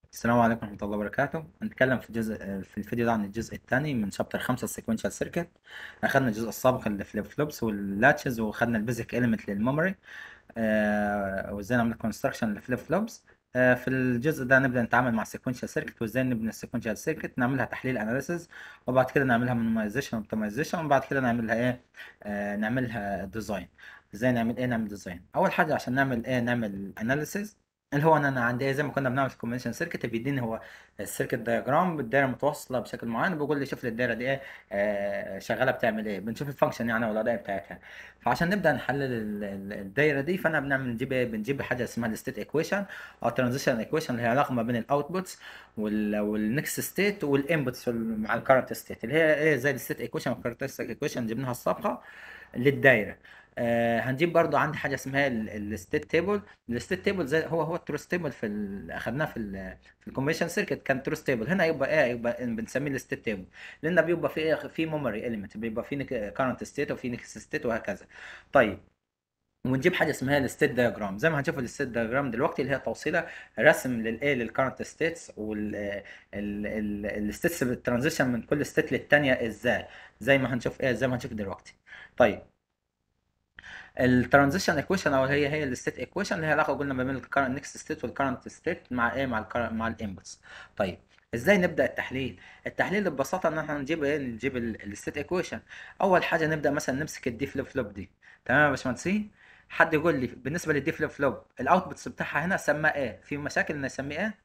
السلام عليكم ورحمة الله وبركاته هنتكلم في الجزء في الفيديو ده عن الجزء الثاني من شابتر 5 السيكونشال سيركت أخدنا الجزء السابق الفليب فلوبس واللاتشز وخدنا البيزك إيليمنت للميموري آه وازاي نعمل كونستراكشن للفليب فلوبس آه في الجزء ده نبدأ نتعامل مع السيكونشال سيركت وازاي نبني السيكونشال سيركت نعملها تحليل اناليسيز وبعد كده نعملها مينيمايزيشن اوبتمايزيشن وبعد كده نعملها ايه آه نعملها ديزاين ازاي نعمل ايه نعمل ديزاين اول حاجة عشان نعمل ايه نعمل اناليسيز اللي هو ان انا عندي إيه، زي ما كنا بنعمل في الكومبينيشن سيركت بيديني هو السيركت دايجرام الدايره متوصله بشكل معين بيقول لي شوف لي الدايره دي ايه آه شغاله بتعمل ايه بنشوف الفانكشن يعني او الاداء بتاعتها فعشان نبدا نحلل ال- ال- الدايره دي فانا بنعمل نجيب ايه بنجيب حاجه اسمها الستيت ايكويشن او ترانزيشن ايكويشن اللي هي علاقه ما بين الاوتبوتس والنكست ستيت والانبوتس مع الكرنت ستيت اللي هي ايه زي الستيت ايكويشن والكاركترستيك ايكويشن جبناها السابقه للدايره آه هنجيب برضو عندي حاجه اسمها الستيت تيبل الستيت تيبل زي هو هو التروس تيبل في ال... اخدناه في ال... في الكومبينيشن سيركت كان تروس تيبل هنا يبقى ايه يبقى بنسميه الستيت تيبل لان بيبقى في ايه في ميموري اليمنت بيبقى في كارنت ستيت وفي نكست ستيت وهكذا طيب ونجيب حاجه اسمها الستيت دايجرام زي ما هنشوف الستيت دايجرام دلوقتي اللي هي توصيله رسم للايه للكارنت ستيتس والستيتس بالترانزيشن من كل ستيت للتانيه ازاي زي ما هنشوف ايه زي ما هنشوف دلوقتي طيب الترانزيشن ايكويشن او هي هي الستيت ايكويشن اللي هي علاقه قلنا ما بين الكرنت نكست ستيت والكرنت ستيت مع ايه مع ال مع الانبوتس طيب ازاي نبدا التحليل التحليل ببساطه ان احنا نجيب ايه نجيب الستيت ايكويشن اول حاجه نبدا مثلا نمسك الدي فليب فلوب دي تمام يا باشمهندسين حد يقول لي بالنسبه للدي فليب فلوب الاوتبوتس بتاعها هنا سماه ايه في مشاكل ان نسميه ايه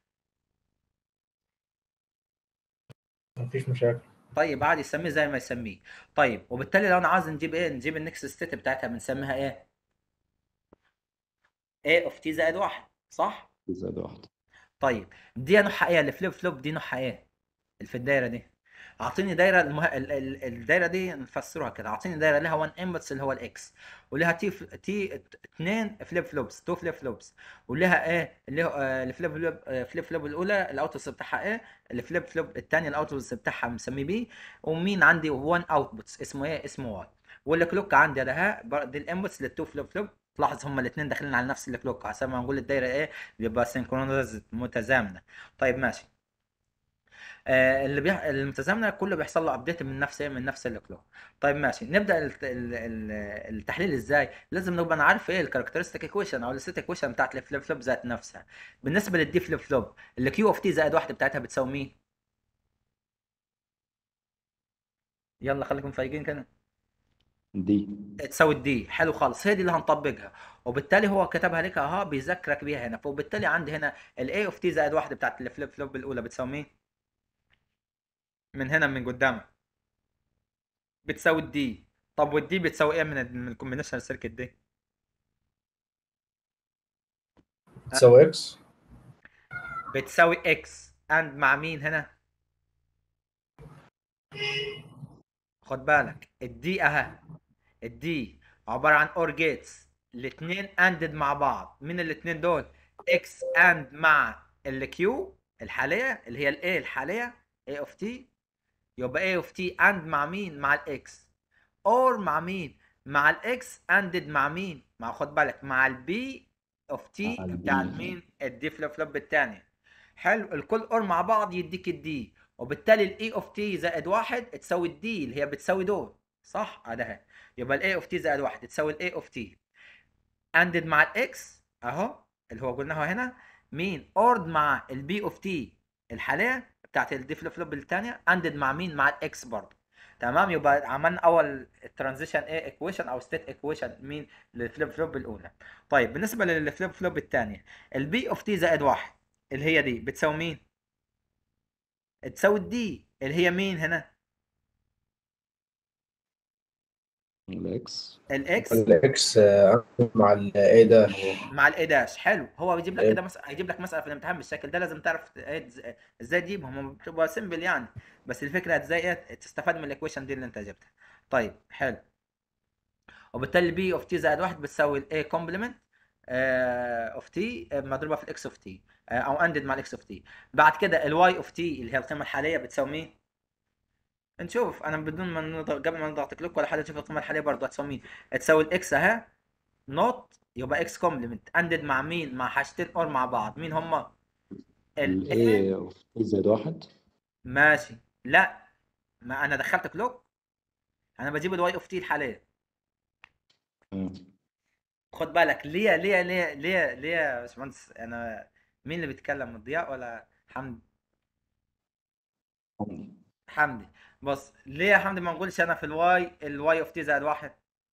مفيش مشاكل طيب عادي يسميه زي ما يسميه طيب وبالتالي لو انا عايز نجيب ايه نجيب النكست ستيت بتاعتها بنسميها ايه ايه اوف تي زائد واحد صح زائد واحد طيب دي نوعها ايه الفليب فلوب دي نوعها ايه اللي في الدايره دي اعطيني دايره المه... ال... ال... الدايره دي نفسرها كده اعطيني دايره لها 1 انبوتس اللي هو الاكس ولها تي ف... تي 2 فليب فلوبس 2 فليب فلوبس ولها ايه اللي هو آه، الفليب فلوب آه، فليب فلوب الاولى الاوتبوتس بتاعها ايه الفليب فلوب الثانيه الاوتبوتس بتاعها مسميه بي ومين عندي 1 اوتبوتس اسمه ايه اسمه واي والكلوك عندي ده بر- دي الانبوتس للتو فليب فلوب تلاحظ هما الاثنين داخلين على نفس الكلوك عشان ما نقول الدايره ايه بيبقى سينكرونايز متزامنه طيب ماشي آه، اللي بيح... المتزامنه كله بيحصل له ابديت من نفس ايه من نفس الكلوك طيب ماشي نبدا الت... ال... ال... التحليل ازاي لازم نبقى نعرف ايه الكاركترستيك ايكويشن او الستيت ايكويشن بتاعت الفليب فلوب ذات نفسها بالنسبه للدي فليب فلوب الكيو اوف تي زائد واحد بتاعتها بتساوي مين يلا خليكم فايقين كده دي تساوي الدي حلو خالص هي دي اللي هنطبقها وبالتالي هو كتبها لك اها بيذكرك بيها هنا فبالتالي عندي هنا الاي اوف تي زائد واحد بتاعت الفليب فلوب الاولى بتساوي مين من هنا من قدامك بتساوي الدي طب والدي بتساوي ايه من ال- من الكومبينيشن سيركت دي تساوي اكس بتساوي اكس اند مع مين هنا خد بالك الدي اها الدي عباره عن اور جيتس الاثنين اندد مع بعض مين الاثنين دول اكس اند مع الكيو الحاليه اللي هي الاي الحاليه اي اوف تي يبقى اي اوف تي اند مع مين مع الاكس اور مع مين مع الاكس اندد مع مين مع خد بالك مع البي اوف تي مع ال بتاع B. مين الدي فلوب فلوب الثانيه حلو الكل اور مع بعض يديك الدي وبالتالي الاي اوف تي زائد واحد تساوي الدي اللي هي بتساوي دول صح ادها يبقى الاي اوف تي زائد واحد تساوي الاي اوف تي اندد مع الاكس اهو اللي هو قلناها هنا مين اورد مع البي اوف تي الحاليه بتاعت الدي فلوب فلوب الثانيه اندد مع مين مع الاكس برضه تمام يبقى عملنا اول ترانزيشن ايه ايكويشن او ستيت ايكويشن مين للفليب فلوب الاولى طيب بالنسبه للفليب فلوب الثانيه البي اوف تي زائد واحد اللي هي دي بتساوي مين تساوي الدي اللي هي مين هنا الاكس الاكس الاكس آه، مع الاي ده مع الاي داش حلو هو بيجيب لك إيه. كده مسألة هيجيب لك مسألة في الامتحان بالشكل ده لازم تعرف إيه إز- ازاي تجيبهم هم بتبقى سيمبل يعني بس الفكرة ازاي إيه تستفاد من الايكويشن دي اللي انت جبتها طيب حلو وبالتالي بي اوف تي زائد واحد بتساوي الاي كومبلمنت اوف تي مضروبة في الاكس اوف تي او اندد مع الاكس اوف تي بعد كده الواي اوف تي اللي هي القيمة الحالية بتساوي مين؟ نشوف انا بدون ما نضغط قبل ما نضغط كليك ولا حاجة نشوف القيمة الحالية برضه هتساوي مين؟ تساوي الاكس اهي نوت يبقى اكس كومبلمنت اندد مع مين مع حاجتين اور مع بعض مين هما ال A ال A اوف تي زائد واحد ماشي لا ما انا دخلت كلوك انا بجيب الواي اوف تي الحاليه تمام خد بالك ليه ليه ليه ليه ليه يا باشمهندس انا مين اللي بيتكلم ضياء ولا حمدي حمدي حمدي بص ليه يا حمدي ما نقولش انا في الواي الواي اوف تي زائد واحد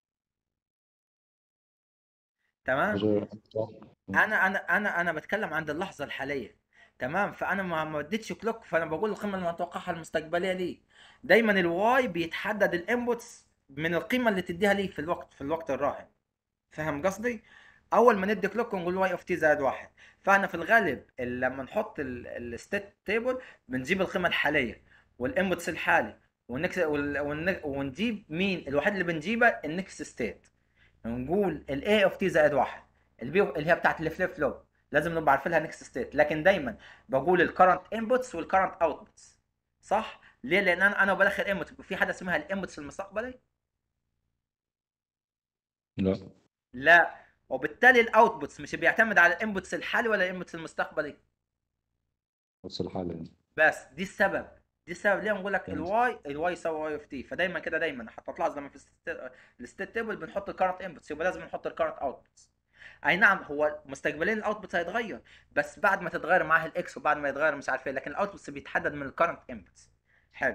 تمام غير انا انا انا انا بتكلم عند اللحظه الحاليه تمام فانا ما ما اديتش كلوك فانا بقول القيمه المتوقعه المستقبليه ليه دايما الواي بيتحدد الانبوتس من القيمه اللي تديها ليه في الوقت في الوقت الراهن فاهم قصدي اول ما ندي كلوك ونقول واي اوف تي زائد واحد فاحنا في الغالب ال- لما نحط الستيت تيبل بنجيب القيمه الحاليه والانبوتس الحالي والنكس وال- والن- ونجيب مين الوحيد اللي بنجيبه النكست ستيت نقول الاي اوف تي زائد واحد البي اللي هي بتاعت الفليب فلوب لازم نبقى عارفين لها نكست ستيت لكن دايما بقول الكرنت انبوتس والكرنت اوتبوتس صح ليه لان انا انا بدخل انبوت في حاجه اسمها الانبوتس المستقبلي لا لا وبالتالي الاوتبوتس مش بيعتمد على الانبوتس الحالي ولا الانبوتس المستقبلي بس الحالة يعني بس دي السبب دي السبب ليه نقول لك فهمت. الواي الواي يساوي واي اوف تي فدايما كده دايما حتى تلاحظ لما في الستيت تيبل بنحط الكرنت انبوتس يبقى لازم نحط الكرنت اوتبوتس اي نعم هو مستقبلين الاوتبوتس هيتغير بس بعد ما تتغير معاه الاكس وبعد ما يتغير مش عارف ايه لكن الاوتبوتس بيتحدد من الكرنت انبوتس حلو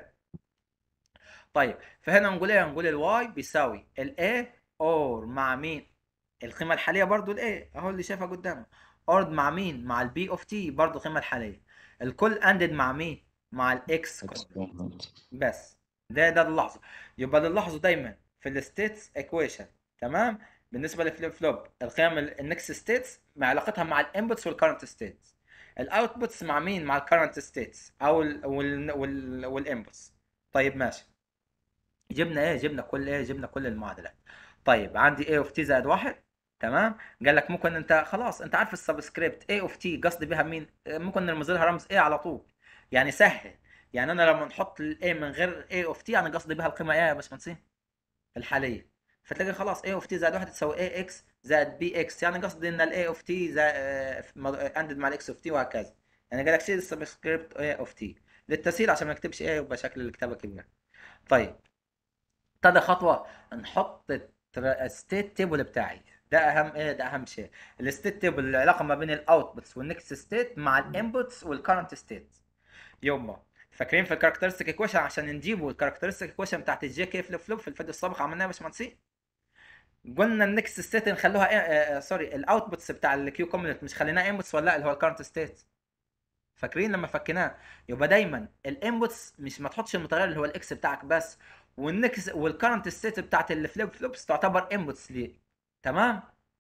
طيب فهنا نقول ايه نقول الواي بيساوي الاي اور مع مين القيمه الحاليه برضو الاي اهو اللي شايفها قدامك اورد مع مين مع البي اوف تي برضو القيمه الحاليه الكل اندد مع مين مع الاكس اكس واحد بس ده ده اللحظه يبقى اللي نلاحظه دايما في الستيتس ايكويشن تمام بالنسبه للفليب فلوب القيم النكست ستيتس مع علاقتها مع الانبوتس والكرنت ستيتس الاوتبوتس مع مين مع الكرنت ستيتس او ال وال وال والانبوتس طيب ماشي جبنا ايه جبنا كل ايه جبنا كل المعادلات طيب عندي ايه اوف تي زائد واحد تمام قال لك ممكن انت خلاص انت عارف السبسكريبت ايه اوف تي قصدي بيها مين ممكن نرمز لها رمز ايه على طول يعني سهل يعني انا لما نحط الاي من غير اي اوف تي انا قصدي بيها القيمه ايه يا باشمهندسين الحاليه فتلاقي خلاص اي اوف تي زائد واحد تساوي اي اكس زائد بي اكس يعني قصدي ان الاي اوف تي اندد مع الاكس اوف تي وهكذا يعني قال لك شيل السبسكريبت اي اوف تي للتسهيل عشان ما نكتبش ايه يبقى شكل الكتابه كبير طيب تاني خطوه نحط الستيت تيبل بتاعي ده اهم ايه ده اهم شيء الستيت تيبل العلاقه ما بين الاوتبوتس والنكست ستيت مع الانبوتس والكرنت ستيت يوما فاكرين في الكاركترستيك ايكويشن عشان نجيبوا الكاركترستيك ايكويشن بتاعت الجي كي فليب فلوب في الفيديو السابق عملناها يا باشمهندسين قلنا النكست ستيت نخلوها إيه آه سوري الاوتبوتس بتاع الكيو كومبلمنت مش خليناه انبوتس ولا لا اللي هو الكرنت ستيت فاكرين لما فكناه يبقى دايما الانبوتس مش ما تحطش المتغير اللي هو الاكس بتاعك بس والنكس والكرنت ستيت بتاعت الفليب فلوبس تعتبر انبوتس ليه تمام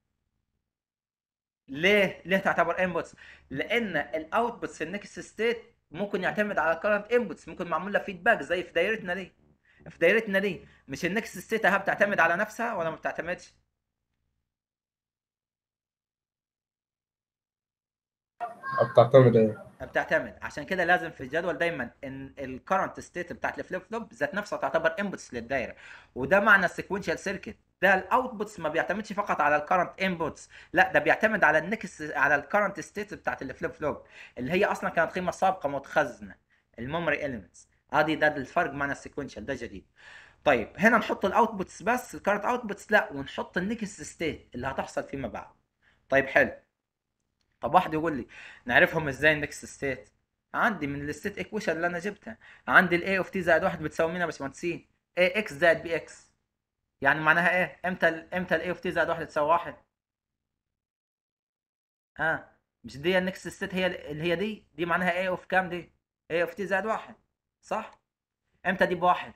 ليه ليه تعتبر انبوتس لان الاوتبوتس في النكست ستيت ممكن يعتمد على الكرنت انبوتس ممكن معمول لها فيدباك زي في دايرتنا دي في دايرتنا دي مش النكست ستيت اها بتعتمد على نفسها ولا ما بتعتمدش بتعتمد ايه بتعتمد عشان كده لازم في الجدول دايما ان الكرنت ستيت بتاعت الفليب فلوب ذات نفسها تعتبر انبوتس للدايره وده معنى السيكونشال سيركت ده الاوتبوتس ما بيعتمدش فقط على الكرنت انبوتس لا ده بيعتمد على النكس على الكرنت ستيت بتاعت الفليب فلوب اللي هي اصلا كانت قيمه سابقه متخزنه الميموري اليمنتس ادي ده الفرق معنى السيكونشال ده جديد طيب هنا نحط الاوتبوتس بس الكرنت اوتبوتس لا ونحط النكست ستيت اللي هتحصل فيما بعد طيب حلو طب واحد يقول لي نعرفهم ازاي النكست ستيت عندي من الستيت ايكويشن اللي انا جبتها عندي الاي اوف تي زائد واحد بتساوي مين يا باشمهندسين اي اكس زائد بي اكس يعني معناها ايه امتى ال امتى الاي اوف تي زائد واحد تساوي واحد ها آه. مش دي النكست ستيت هي اللي هي دي دي معناها اي اوف كام دي اي اوف تي زائد واحد صح امتى دي بواحد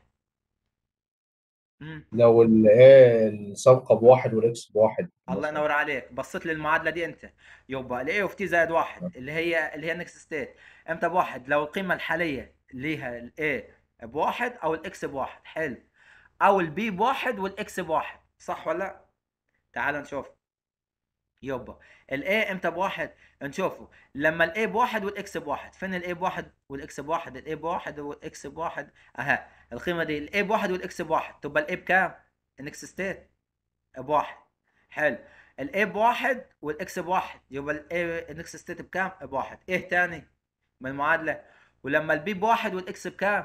امم لو الايه السابقه بواحد والاكس بواحد الله ينور عليك بصيت للمعادله دي انت يبقى الاي اوف تي زائد واحد اللي هي اللي هي نكست ستيت امتى بواحد لو القيمه الحاليه ليها الاي بواحد او الاكس بواحد حلو او البي بواحد والاكس بواحد صح ولا لا تعال نشوف يبقى الاي امتى بواحد نشوفه لما الاي بواحد والاكس بواحد فين الاي بواحد والاكس بواحد الاي بواحد والاكس بواحد اها القيمه دي الاي بواحد والاكس بواحد تبقى الاي بكام النكست ستيت بواحد حلو الاي بواحد والاكس بواحد يبقى الاي النكست ستيت بكام بواحد ايه تاني من المعادله ولما البي بواحد والاكس بكام؟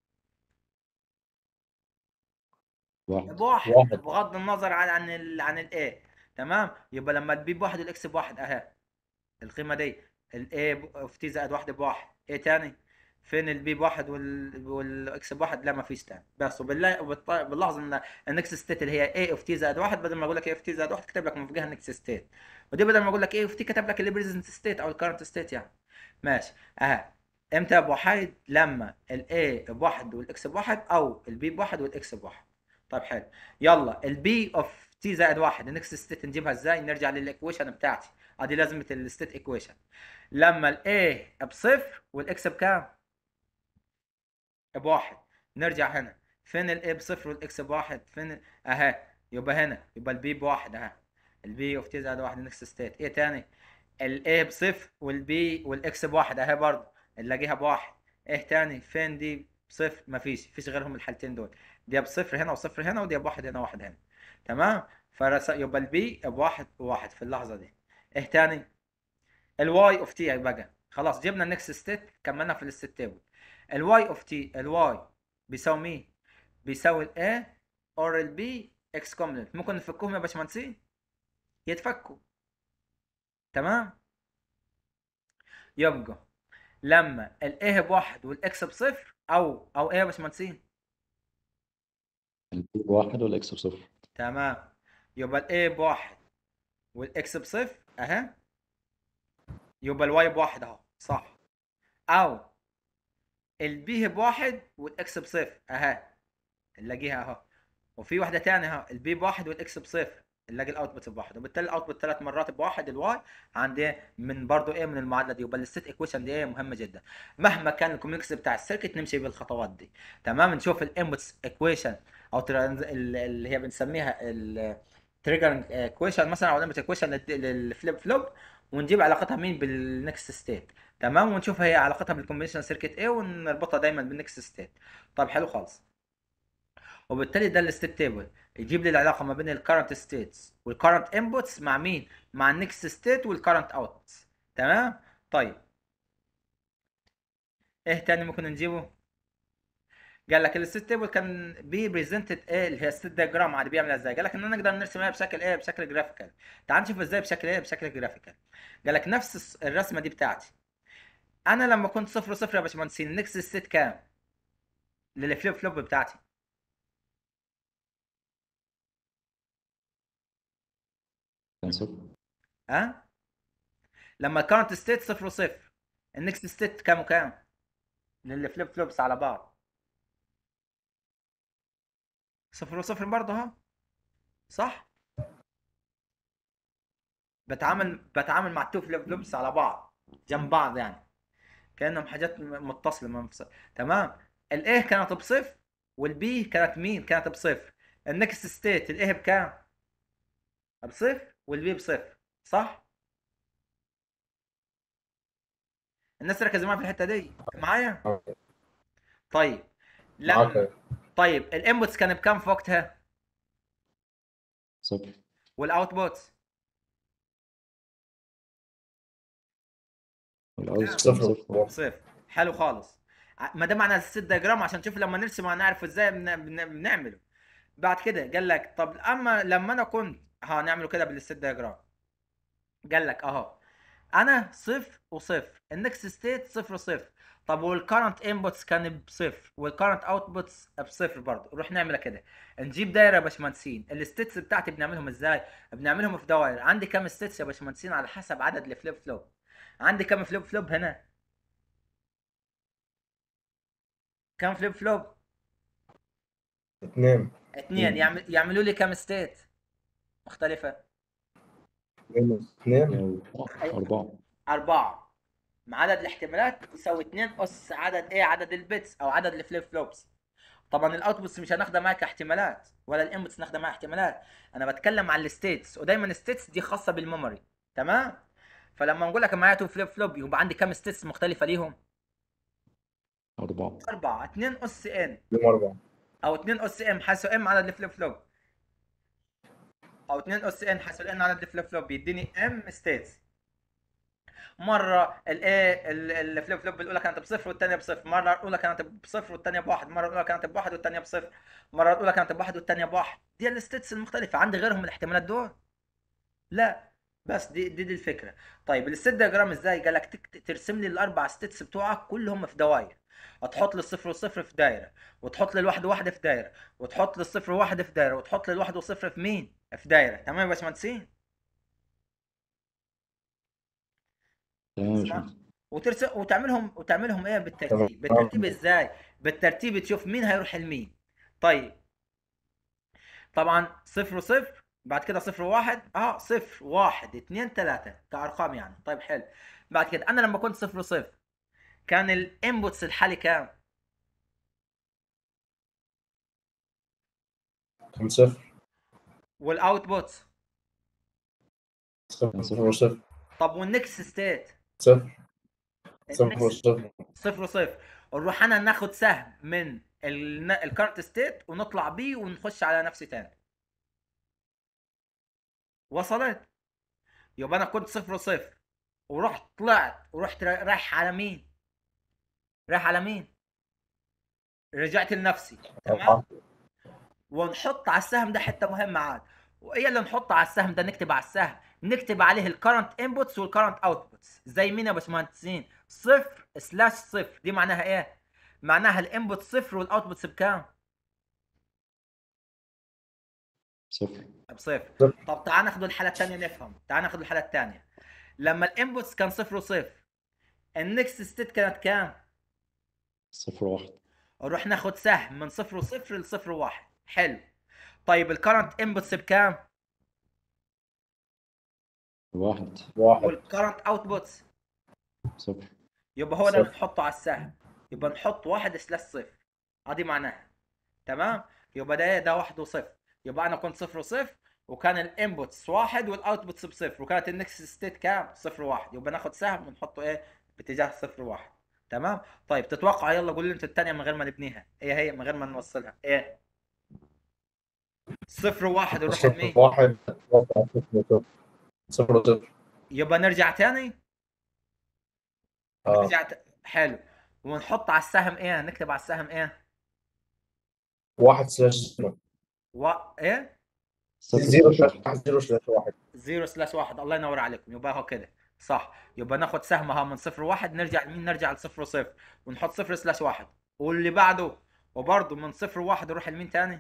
واحد بواحد واحد. بغض النظر عن عن ال عن الاي تمام يبقى لما البي بواحد والاكس بواحد اهي القيمه دي الاي اوف تي زائد واحد بواحد ايه تاني فين البي بواحد وال والاكس بواحد لا ما فيش تاني بس وبالله وبالط- بنلاحظ ان النكست ستيت اللي هي اي اوف تي زائد واحد بدل ما اقول لك اي اوف تي زائد واحد كتب لك من فوقها النكست ستيت ودي بدل ما اقول لك اي اوف تي كتب لك البريزنت ستيت او الكرنت ستيت يعني ماشي اها امتى بواحد لما الاي بواحد والاكس بواحد او البي بواحد والاكس بواحد طيب حلو يلا البي اوف تي زائد واحد النكست ستيت نجيبها ازاي نرجع للايكويشن بتاعتي ادي لازمه الستيت ايكويشن لما الاي بصفر والاكس بكام بواحد نرجع هنا فين الاي بصفر والاكس بواحد فين اها يبقى هنا يبقى البي بواحد اها البي اوف تي زائد واحد نكست ستيت ايه تاني الاي بصفر والبي والاكس بواحد اهي برضه نلاقيها بواحد ايه تاني فين دي بصفر مفيش مفيش غيرهم الحالتين دول دي بصفر هنا وصفر هنا ودي بواحد هنا واحد هنا تمام فرس يبقى البي بواحد وواحد في اللحظه دي ايه تاني الواي اوف تي بقى خلاص جبنا النكست ستيت كملنا في الستيت تيبل الواي اوف تي الواي بيساوي مين بيساوي الاي اور البي اكس كومبلمنت ممكن نفكهم يا باشمهندسين يتفكوا تمام يبقى لما الاي بواحد والاكس بصفر او او ايه يا باشمهندسين البي بواحد والاكس بصفر تمام يبقى الاي بواحد والاكس بصفر اها يبقى الواي بواحد اهو صح او البي بواحد والاكس بصفر اها نلاقيها اهو وفي واحده تانية اهو البي بواحد والاكس بصفر نلاقي الاوتبوت بواحد وبالتالي الاوتبوت ثلاث مرات بواحد الواي عندي من برضو ايه من المعادله دي يبقى الست ايكويشن دي ايه مهمه جدا مهما كان الكوميونكس بتاع السيركت نمشي بالخطوات دي تمام نشوف الانبوتس ايكويشن او ترانز- ال- اللي هي بنسميها التريجر ايكويشن مثلا او الانبوت ايكويشن للفليب فلوب ونجيب علاقتها مين بالنكست ستيت تمام ونشوف هي علاقتها بالكومبينيشن سيركت ايه ونربطها دايما بالنكست ستيت طيب حلو خالص وبالتالي ده الستيت تيبل يجيب لي العلاقه ما بين الكرنت ستيتس والكرنت انبوتس مع مين مع النكست ستيت والكرنت اوتبوتس تمام طيب ايه تاني ممكن نجيبه قال لك الستيت تيبل كان بي بريزنتد ايه اللي هي الستيت دياجرام عادي بيعمل ازاي قال لك ان نقدر نرسمها بشكل ايه بشكل جرافيكال تعال نشوف ازاي بشكل ايه بشكل جرافيكال قال لك نفس الس- الرسمه دي بتاعتي انا لما كنت صفر صفر يا باشمهندسين النكست ستيت كام للفليب فلوب بتاعتي كان صفر ها لما الكرنت ستيت صفر وصفر النكست ستيت كام وكام للفليب فلوبس على بعض صفر وصفر برضه ها صح بتعامل بتعامل مع التو فليب فلوبس على بعض جنب بعض يعني كانهم حاجات م- متصله منفصله تمام الايه كانت بصفر والبي كانت مين كانت بصفر النكست ستيت الايه بكام بصفر والبي بصفر صح الناس ركزوا معايا في الحته دي معايا طيب معاك لما طيب الانبوتس كان بكام في وقتها صفر والاوتبوتس والاوز كان صفر صفر صفر حلو خالص ع- ما ده معنى الست دياجرام عشان نشوف لما نرسم هنعرف ازاي بن- بن- بنعمله بعد كده قال لك طب اما لما انا كنت هنعمله كده بالست دياجرام قال لك اهو انا صفر وصفر النكست ستيت صفر وصفر طب والكرنت انبوتس كان بصفر والكرنت اوتبوتس بصفر برضه نروح نعملها كده نجيب دايره يا باشمهندسين الستيتس بتاعتي بنعملهم ازاي بنعملهم في دوائر عندي كام ستيتس يا باشمهندسين على حسب عدد الفليب فلوب عندي كام فليب فلوب هنا كام فليب فلوب اثنين اثنين يعمل يعملوا لي كام ستيت مختلفه اثنين أربعة أربعة مع عدد الاحتمالات يساوي 2 أس عدد إيه عدد البيتس أو عدد الفليب فلوبس طبعا الاوتبوتس مش هناخدها معاك احتمالات ولا الانبوتس ناخدها معاها احتمالات انا بتكلم عن الستيتس ودايما الستيتس دي خاصه بالميموري تمام فلما نقول لك معايا تو فليب فلوب يبقى عندي كام ستيتس مختلفه ليهم أربعة أربعة 2 أس إن يوم أربعة أو 2 أس إم حيث إم عدد الفليب فلوب أو 2 أس إن حيث الإن عدد الفليب فلوب بيديني إم ستيتس مره الايه الفليب فلوب الاولى كانت بصفر والثانيه بصفر مره الاولى كانت بصفر والثانيه بواحد مره الاولى كانت بواحد والثانيه بصفر مره الاولى كانت بواحد والثانيه بواحد دي الستيتس المختلفه عندي غيرهم من الاحتمالات دول لا بس دي دي, دي الفكره طيب الست دياجرام ازاي قال لك تك- ترسم لي الاربع ستيتس بتوعك كلهم في دوائر هتحط لي الصفر والصفر في دايره وتحط لي الواحد وواحده في دايره وتحط لي الصفر وواحده في دايره وتحط لي الواحد والصفر في مين في دايره تمام يا باشمهندسين تمام يا اسمع. باشمهندس وترسم وتعملهم وتعملهم ايه بالترتيب تمام. بالترتيب ازاي بالترتيب تشوف مين هيروح لمين طيب طبعا صفر وصفر بعد كده صفر وواحد اه صفر واحد اتنين تلاتة كأرقام يعني طيب حلو بعد كده انا لما كنت صفر وصفر كان الانبوتس الحالي كام كان صفر والاوتبوتس صفر وصفر طب والنكست ستيت صفر صفر النكست وصفر صفر وصفر نروح انا ناخد سهم من الكارنت ستيت ونطلع بيه ونخش على نفسي تاني وصلت يبقى انا كنت صفر وصفر ورحت طلعت ورحت را- رايح على مين رايح على مين رجعت لنفسي تمام أربعة ونحط على السهم ده حته مهمه عاد وايه اللي نحط على السهم ده نكتب على السهم نكتب عليه الكرنت انبوتس والكرنت اوتبوتس زي مين يا باشمهندسين صفر سلاش صفر دي معناها ايه معناها الانبوت صفر والاوتبوتس بكام صفر بصفر صفر. طب تعال ناخد الحاله الثانيه نفهم تعال ناخد الحاله الثانيه لما الانبوتس كان صفر وصفر النكست ستيت كانت كام صفر واحد نروح ناخد سهم من صفر وصفر لصفر وواحد حلو طيب الكرنت انبوتس بكام واحد واحد والكرنت اوتبوتس صفر يبقى هو ده اللي صفر. نحطه على السهم يبقى نحط واحد سلاش صفر ادي معناها تمام يبقى ده ايه ده واحد وصفر يبقى انا كنت صفر وصفر وكان الانبوتس واحد والاوتبوتس بصفر وكانت النكست ستيت كام صفر واحد يبقى ناخد سهم ونحطه ايه باتجاه صفر واحد تمام طيب تتوقع يلا قول لي انت الثانيه من غير ما نبنيها ايه هي من غير ما نوصلها ايه صفر وواحد نروح صفر لمين واحد صفر صفر صفر صفر يبقى نرجع تاني اه نرجع ت... حلو ونحط على السهم ايه نكتب على السهم ايه واحد سلاش صفر و... ايه صفر زيرو سلاش سلاش واحد واحد زيرو سلاش واحد زيرو سلاش واحد الله ينور عليكم يبقى هو كده صح يبقى ناخد سهمها من صفر واحد نرجع لمين نرجع لصفر وصفر ونحط صفر سلاش واحد واللي بعده وبرضه من صفر واحد نروح لمين تاني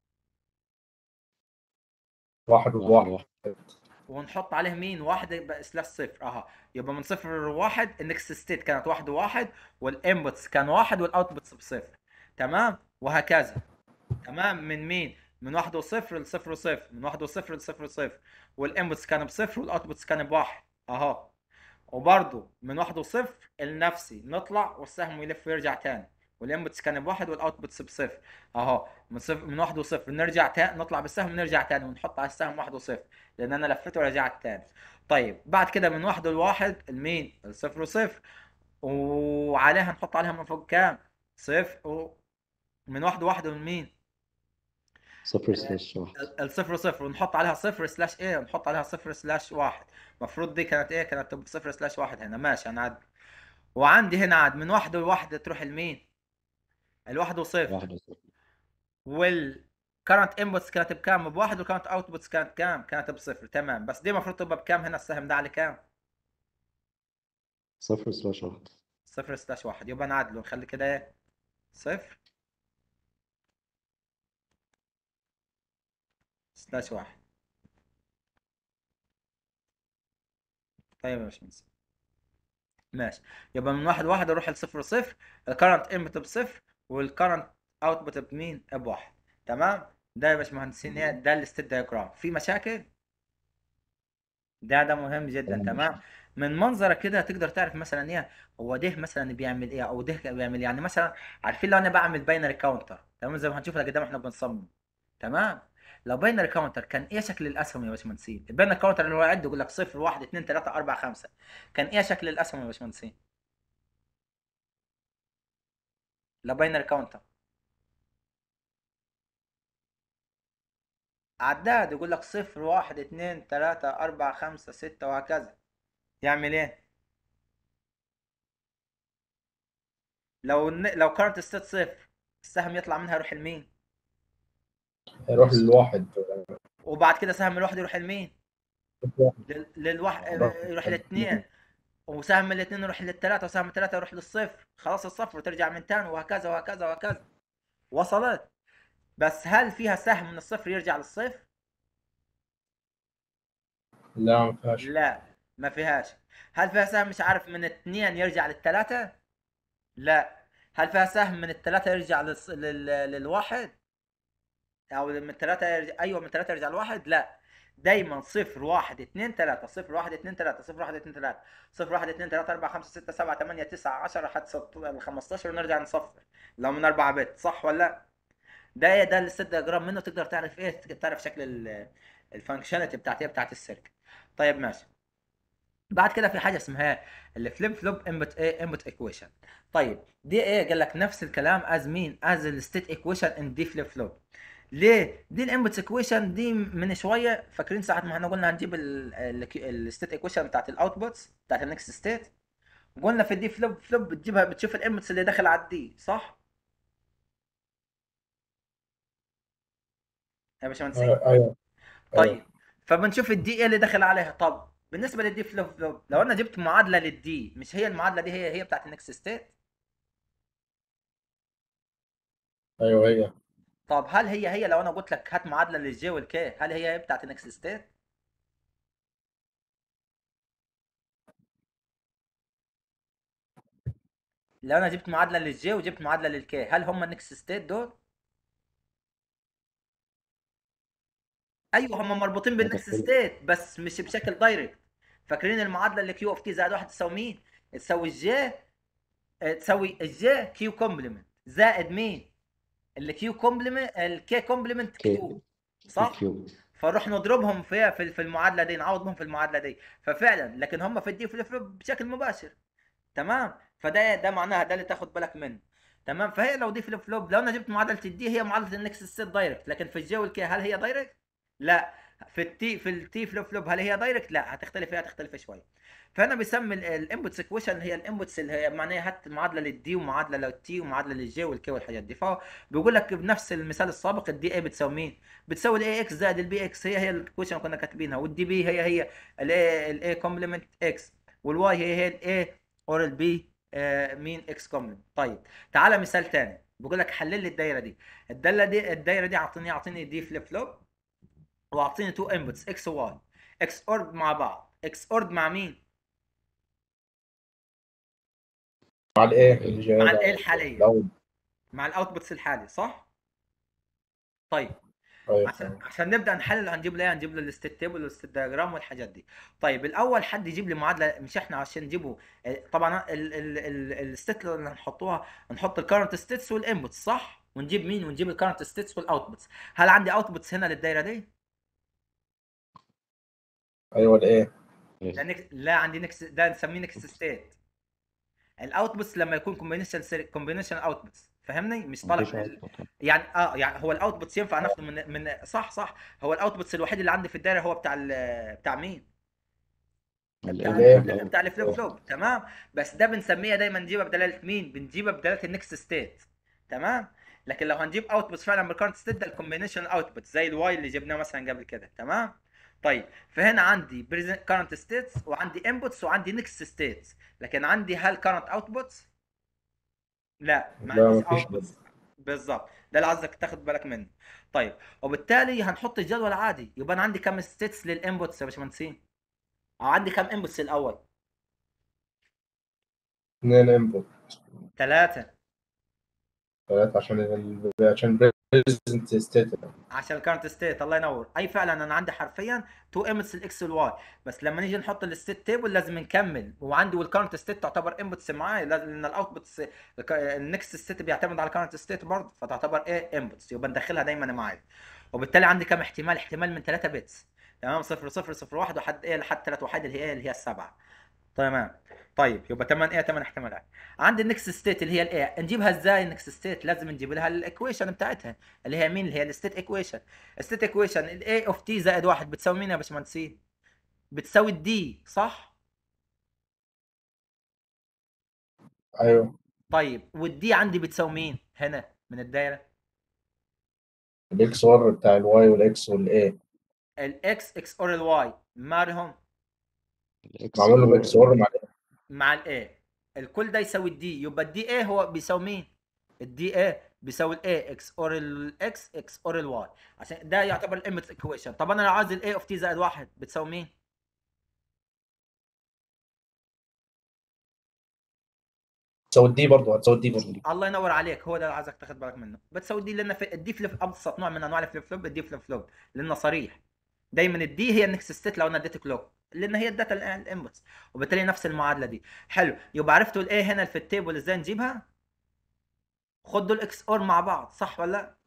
واحد واحد وواحد واحد ونحط عليه مين واحد يبقى سلاش صفر اها يبقى من صفر لواحد النكست ستيت كانت واحد وواحد والانبوتس كان واحد والاوتبوتس بصفر تمام وهكذا تمام من مين من واحد وصفر لصفر وصفر من واحد وصفر لصفر وصفر والانبوتس كان بصفر والاوتبوتس كان بواحد اهو وبرضه من واحد وصفر لنفسي نطلع والسهم يلف ويرجع تاني والانبوتس كان بواحد والاوتبوتس بصفر اهو من صفر من واحد وصفر نرجع تاني نطلع بالسهم ونرجع تاني ونحط على السهم واحد وصفر لان انا لفيت ورجعت تاني طيب بعد كده من واحد لواحد المين الصفر وصفر وعليها نحط عليها من فوق كام صفر و... من واحد وواحد لمين صفر سلاش واحد ال- الصفر صفر ونحط عليها صفر سلاش ايه ونحط عليها صفر سلاش واحد المفروض دي كانت ايه كانت تبقى صفر سلاش واحد هنا ماشي انا عاد وعندي هنا عاد من واحد لواحد تروح لمين الواحد وصفر واحد وصفر والكرنت انبوتس كانت بكام بواحد والكرنت اوتبوتس كانت كام كانت بصفر تمام بس دي المفروض تبقى بكام هنا السهم ده على كام صفر سلاش واحد صفر سلاش واحد يبقى نعدله نخلي كده ايه صفر سلاش واحد طيب يا باشمهندس ماشي يبقى من واحد واحد اروح لصفر صفر الكرنت انبوت بصفر والكرنت اوتبوت بمين بواحد تمام ده يا باشمهندسين ايه ده الستيت دايجرام في مشاكل ده ده مهم جدا تمام. تمام من منظرك كده تقدر تعرف مثلا ايه هو ده مثلا بيعمل ايه او ده بيعمل إيه. يعني مثلا عارفين لو انا بعمل باينري كاونتر تمام زي ما هنشوف قدام احنا بنصمم تمام لو باينري كاونتر كان ايه شكل الاسهم يا باشمهندسين الباينري كاونتر اللي هو يعد يقول لك 0 1 2 3 4 5 كان ايه شكل الاسهم يا باشمهندسين لا باينري كاونتر عداد يقول لك صفر واحد اتنين تلاتة أربعة خمسة ستة وهكذا يعمل ايه؟ لو ن- لو كارنت ستيت صفر السهم يطلع منها يروح لمين هيروح للواحد وبعد كده سهم الواحد يروح لمين لل- للواحد يروح للاثنين وسهم من الاثنين يروح للثلاثة وسهم الثلاثة يروح للصفر خلاص الصفر وترجع من تاني وهكذا وهكذا وهكذا وصلت بس هل فيها سهم من الصفر يرجع للصفر؟ لا ما فيهاش لا ما فيهاش هل فيها سهم مش عارف من اثنين يرجع للثلاثة؟ لا هل فيها سهم من الثلاثة يرجع للص... لل... للواحد؟ أو من الثلاثة يرجع أيوه من الثلاثة يرجع للواحد؟ لا دايما صفر واحد اثنين ثلاثة صفر واحد اثنين ثلاثة صفر واحد اثنين ثلاثة صفر واحد اثنين ثلاثة أربعة خمسة ستة سبعة ثمانية تسعة عشرة لحد ال 15 ونرجع نصفر لو من أربعة بت صح ولا لا؟ ده ايه ده الست دياجرام منه تقدر تعرف ايه تعرف شكل الفانكشناليتي بتاعت ايه بتاعت السيركت طيب ماشي بعد كده في حاجه اسمها الفليب فلوب انبوت ايه انبوت ايكويشن طيب دي ايه قال لك نفس الكلام از مين از الستيت ايكويشن ان دي فليب فلوب ليه دي الانبوت ايكويشن دي من شويه فاكرين ساعه ما احنا قلنا هنجيب الستيت ايكويشن بتاعت الاوتبوتس بتاعت النكست ستيت قلنا في الدي فلوب فلوب بتجيبها بتشوف الانبوتس اللي داخل على الدي صح يا باشمهندس ايوه ايوه طيب فبنشوف الدي ايه اللي داخل عليها طب بالنسبه للدي فلوب فلوب لو انا جبت معادله للدي مش هي المعادله دي هي هي بتاعت النكست ستيت ايوه هي طب هل هي هي لو انا قلت لك هات معادله للجي والكي هل هي هي بتاعت النكست ستيت لو انا جبت معادله للجي وجبت معادله للكي هل هم النكست ستيت دول ايوه هم مربوطين بالنكست ستيت بس مش بشكل دايركت فاكرين المعادله اللي كيو اوف تي زائد واحد تساوي مين تساوي الجي تساوي الجي كيو كومبلمنت زائد مين اللي كيو كومبلمنت الكي كومبلمنت كي. كيو صح كيو فنروح نضربهم في في في المعادله دي نعوض بهم في المعادله دي ففعلا لكن هم في الدي فليب فلوب بشكل مباشر تمام فده ده معناها ده اللي تاخد بالك منه تمام فهي لو دي فليب فلوب لو انا جبت معادله الدي هي معادله النكست ستيت دايركت لكن في الجي والكي هل هي دايركت؟ لا في التي في التي فلوب فلوب هل هي دايركت؟ لا هتختلف هي هتختلف شويه فهنا بيسمي الانبوتس ايكويشن هي الانبوتس اللي هي معناها هات معادله للدي ومعادله للتي ومعادله للجي والكي والحاجات دي فهو بيقول لك بنفس المثال السابق الدي اي بتساوي مين؟ بتساوي الاي اكس زائد البي اكس هي هي الايكويشن اللي كنا كاتبينها والدي بي هي هي الاي الاي كومبلمنت اكس والواي هي هي الاي اور البي مين اكس كومبلمنت طيب تعالى مثال تاني بيقول لك حلل لي الدايره دي الداله دي الدايره دي اعطيني اعطيني دي فليب فلوب واعطيني تو انبوتس اكس وواي اكس اورد مع بعض اكس اورد مع مين؟ مع الايه اللي جاي مع الايه الحاليه لو مع الاوتبوتس الحالي صح؟ طيب ايوه عشان عشان نبدا نحلل هنجيب له ايه هنجيب له الستيت تيبل والستيت دياجرام والحاجات دي طيب الاول حد يجيب لي معادله مش احنا عشان نجيبه آه، طبعا الستيت اللي هنحطوها نحط الكارنت ستيتس والانبوتس صح ونجيب مين ونجيب الكارنت ستيتس والاوتبوتس هل عندي اوتبوتس هنا للدايره دي ايوه الايه لا, نكس... لا عندي نكس ده نسميه نكست ستيت الاوتبوتس لما يكون كومبينيشن كومبينيشن اوتبوتس فاهمني مش مفيش طالع output. يعني اه يعني هو الاوتبوتس ينفع ناخده من من صح صح هو الاوتبوتس الوحيد اللي عندي في الدايره هو بتاع ال- بتاع مين بتاع الإيه؟ ال- بتاع الفلوب فلوب تمام بس ده بنسميها دايما نجيبها بدلاله مين بنجيبها بدلاله النكست ستيت تمام لكن لو هنجيب اوتبوتس فعلا بالكارنت ستيت ده الكومبينيشن اوتبوت زي الواي اللي جبناه مثلا قبل كده تمام طيب فهنا عندي كارنت ستيتس وعندي انبوتس وعندي نكست ستيتس لكن عندي هل كارنت اوتبوتس لا ما لا، عنديش مفيش اوتبوتس بالظبط ده اللي عايزك تاخد بالك منه طيب وبالتالي هنحط الجدول عادي يبقى انا عندي كام ستيتس للانبوتس يا باشمهندسين او عندي كام انبوتس الاول اثنين انبوت ثلاثة ثلاثة عشان ال... عشان بريزنت ستيت عشان الكارنت ستيت الله ينور اي فعلا انا عندي حرفيا تو انبوتس الاكس والواي بس لما نيجي نحط الستيت تيبل لازم نكمل وعندي والكارنت ستيت تعتبر انبوتس معايا لازم لان الاوتبوتس النكست ستيت بيعتمد على الكارنت ستيت برضه فتعتبر ايه انبوتس يبقى ندخلها دايما معايا وبالتالي عندي كام احتمال احتمال من 3 بيتس تمام 0 0 0 1 وحد ايه لحد 3 وحيد اللي هي اللي هي السبعه تمام طيب يبقى 8 ايه 8 احتمالات عندي النكست ستيت اللي هي الايه نجيبها ازاي النكست ستيت لازم نجيب لها الايكويشن بتاعتها اللي هي مين اللي هي الستيت ايكويشن الستيت ايكويشن الاي اوف تي زائد واحد بتساوي مين يا باشمهندسين بتساوي الدي صح ايوه طيب والدي عندي بتساوي مين هنا من الدايره الاكس اور بتاع الواي والاكس والاي الاكس اكس اور الواي مالهم الإكس معمول له أور اكس اور مع ال مع الاي الكل ده يساوي الدي يبقى الدي ايه هو بيساوي مين الدي ايه بيساوي الاي اكس اور الاكس اكس اور الواي عشان ده يعتبر الامت ايكويشن طب انا لو عايز الاي اوف تي زائد واحد بتساوي مين هتساوي الدي برضه هتساوي الدي برضه الله ينور عليك هو ده اللي عايزك تاخد بالك منه بتساوي دي لان في الدي فليب ابسط نوع من انواع الفليب فلوب الدي فليب فلوب لانه صريح دايما الدي هي النكست ستيت لو انا اديت كلوك لان هي الداتا الانبوتس وبالتالي نفس المعادله دي حلو يبقى عرفتوا الايه هنا في التيبل ازاي نجيبها خدوا الاكس اور مع بعض صح ولا لا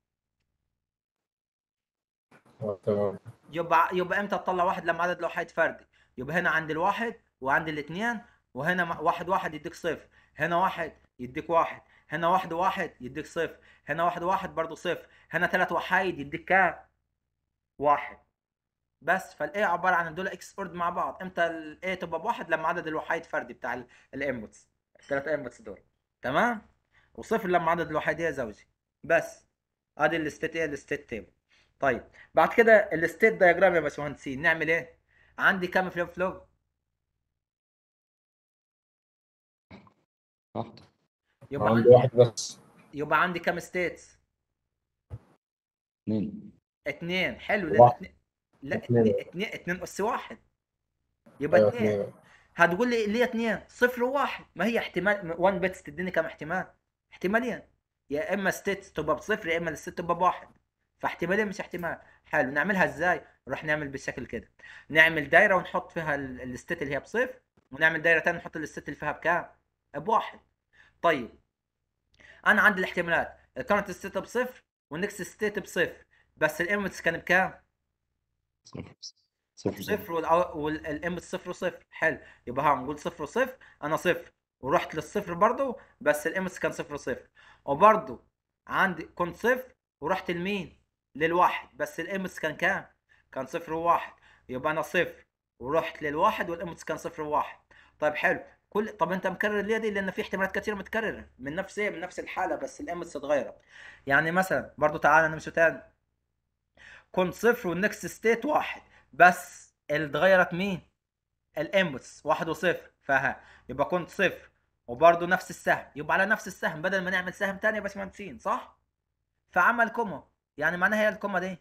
آه، تمام يبقى يبقى امتى تطلع واحد لما عدد لوحات فردي يبقى هنا عند الواحد وعند الاثنين وهنا م- واحد واحد يديك صفر هنا واحد يديك واحد هنا واحد واحد يديك صفر هنا واحد واحد برضه صفر هنا ثلاث وحايد يديك كام واحد بس فالايه عباره عن دول اكس اورد مع بعض امتى الايه تبقى بواحد لما عدد الوحايد فردي بتاع الانبوتس الثلاث انبوتس دول تمام وصفر لما عدد الوحايد هي زوجي بس ادي الستيت ايه الستيت تيبل طيب بعد كده الستيت دايجرام يا باشمهندسين نعمل ايه عندي كام فليب فلوب واحدة يبقى عندي عندي واحد بس يبقى عندي كام ستيتس اتنين اتنين حلو لان واحد. اتنين لا اتنين. اتنين اتنين, اتنين اس واحد يبقى ايوه اتنين اتنين هتقول لي ليه اتنين صفر وواحد ما هي احتمال 1 بت تديني كام احتمال احتمالين يا اما ستيت تبقى بصفر يا اما الست تبقى بواحد فاحتمالين مش احتمال حلو نعملها ازاي نروح نعمل بالشكل كده نعمل دايره ونحط فيها ال- الستيت اللي هي بصفر ونعمل دايره تانية نحط الستيت اللي فيها بكام بواحد طيب انا عندي الاحتمالات الكرنت ستيت بصفر والنكست ستيت بصفر بس الامتس كان بكام صفر صفر صفر والام صفر وصفر حلو يبقى ها نقول صفر وصفر انا صفر ورحت للصفر برضو بس الامس كان صفر وصفر وبرضو عندي كنت صفر ورحت لمين للواحد بس الامس كان كام كان صفر وواحد يبقى انا صفر ورحت للواحد والامس كان صفر وواحد طيب حلو كل طب انت مكرر ليه دي لان في احتمالات كتير متكرره من نفس ايه من نفس الحاله بس الامس اتغيرت يعني مثلا برضو تعالى نمشي تاني كنت صفر والنكست ستيت واحد بس اللي اتغيرت مين الانبوتس واحد وصفر فها يبقى كنت صفر وبرضه نفس السهم يبقى على نفس السهم بدل ما نعمل سهم تاني يا باشمهندسين صح فعمل كوما يعني معناها هي الكوما دي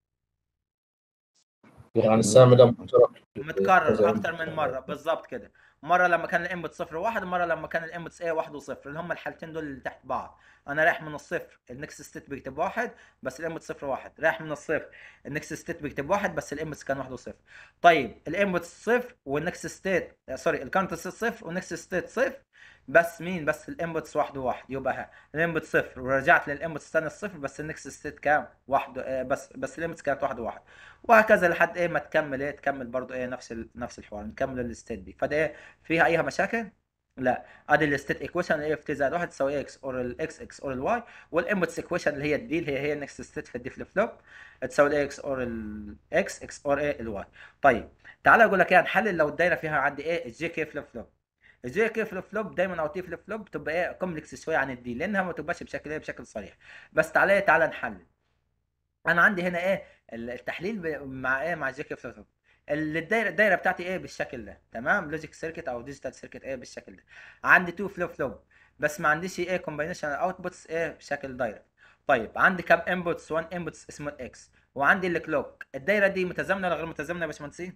يعني السهم ده مشترك في متكرر كذا اكتر من مره بالظبط كده مره لما كان الانبوت صفر وواحد مره لما كان الانبوتس ايه واحد وصفر اللي هم الحالتين دول اللي تحت بعض انا رايح من الصفر النكست ستيت بيكتب واحد بس الانبوت صفر واحد رايح من الصفر النكست ستيت بيكتب واحد بس الانبوتس كان واحد وصفر طيب الانبوت صفر والنكست ستيت سوري الكاونت ستيت صفر والنكست ستيت صفر بس مين بس الانبوتس واحد وواحد يبقى ها الانبوت صفر ورجعت للانبوت الثاني الصفر بس النكست ستيت كام واحد آه، بس بس الانبوتس كانت واحد وواحد وهكذا لحد ايه ما تكمل ايه تكمل برضو ايه نفس ال... نفس الحوار نكمل الستيت دي فده ايه فيها اي مشاكل لا ادي الستيت ايكويشن اللي هي في تي زائد واحد تساوي اكس اور الاكس اكس اور الواي والانبوتس ايكويشن اللي هي الدي اللي هي هي النكست ستيت في الدي فليب فلوب تساوي الاكس اور الاكس اكس اور ايه الواي طيب تعالى اقول لك ايه هنحلل لو الدايره فيها عندي ايه الجي كي فليب فلوب الجي كي فليب فلوب دايما او تي فليب فلوب تبقى ايه كومبلكس شويه عن الدي لانها ما تبقاش بشكل ايه بشكل صريح بس تعالى تعالى نحلل انا عندي هنا ايه التحليل ب- مع ايه مع الجي كي فليب فلوب الدايره الدايره بتاعتي ايه بالشكل ده تمام لوجيك سيركت او ديجيتال سيركت ايه بالشكل ده عندي تو فلوب فلوب بس ما عنديش ايه كومبينيشن اوتبوتس ايه بشكل دايركت طيب عندي كام انبوتس 1 انبوتس اسمه الاكس وعندي الكلوك الدايره دي متزامنه ولا غير متزامنه يا باشمهندسين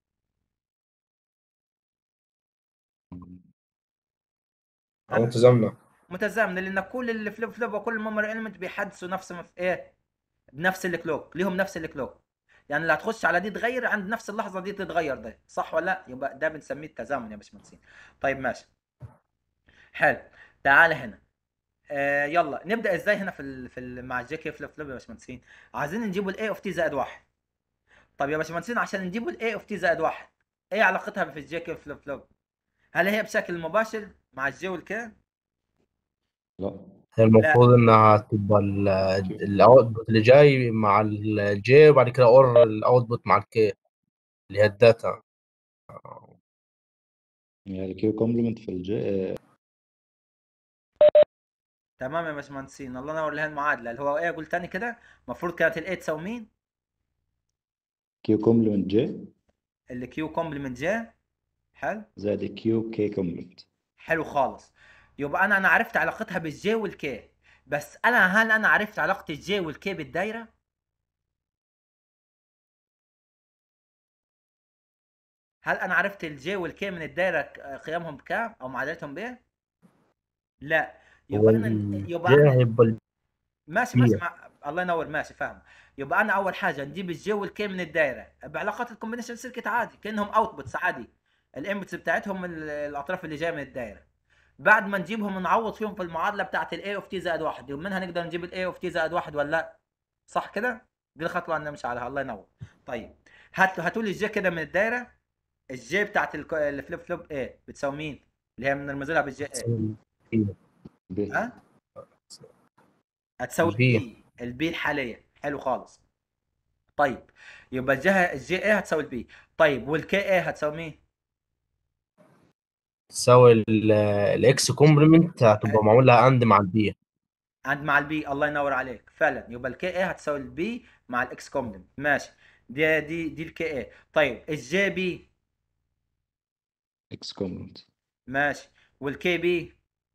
متزامنة متزامنه لان كل الفلوب فلوب وكل الميموري اليمنت بيحدثوا نفسهم في ايه بنفس الكلوك ليهم نفس الكلوك يعني اللي هتخش على دي تغير عند نفس اللحظه دي تتغير ده صح ولا لا يبقى ده بنسميه التزامن يا باشمهندسين طيب ماشي حلو تعال هنا آه يلا نبدا ازاي هنا في ال في ال مع الجي كي فلوب فلوب يا باشمهندسين عايزين نجيبوا الاي اوف تي زائد واحد طب يا باشمهندسين عشان نجيبوا الاي اوف تي زائد واحد ايه علاقتها في الجي كي فلوب فلوب هل هي بشكل مباشر مع الجي والكي لا هي المفروض انها تبقى الاوتبوت اللي جاي مع الجي وبعد كده اور الاوتبوت مع الكي اللي هي الداتا يعني الكيو كومبلمنت في الجي تمام يا باشمهندسين الله ينور لها المعادله اللي هو ايه قلت تاني كده المفروض كانت الايه تساوي مين كيو كومبلمنت جي اللي كيو كومبلمنت جي حلو زائد كيو كي كومبلمنت حلو خالص يبقى انا انا عرفت علاقتها بالجي والكي بس انا هل انا عرفت علاقه الجي والكي بالدايره هل انا عرفت الجي والكي من الدايره ك- قيمهم بكام او معادلتهم بايه لا هو يبقى انا ال يبقى J انا هيبقى ال ماشي ماشي B مع... الله ينور ماشي فاهم يبقى انا اول حاجه نجيب الجي والكي من الدايره بعلاقات الكومبينيشن سيركت عادي كانهم اوتبوتس عادي الانبوتس بتاعتهم ال- الاطراف اللي جايه من الدايره بعد ما نجيبهم نعوض فيهم في المعادله بتاعت الاي اوف تي زائد واحد ومنها نقدر نجيب الاي اوف تي زائد واحد ولا لا صح كده دي الخطوه اللي نمشي عليها الله ينور طيب هات هاتوا لي الجي كده من الدايره الجي بتاعت الك- الفليب فلوب ايه بتساوي مين اللي هي بنرمز لها بالجي ايه تساوي B ب ها هتساوي البي. البي البي الحاليه حلو خالص طيب يبقى الجهه الجي ايه هتساوي البي طيب والكي ايه هتساوي مين تساوي ال الإكس كومبلمنت هتبقى معمول لها AND مع الB عند مع البي الله ينور عليك فعلا يبقى الكي ايه هتساوي البي مع الاكس كومبلمنت ماشي دي دي دي الكي ايه طيب الجي بي اكس كومبلمنت ماشي والكي بي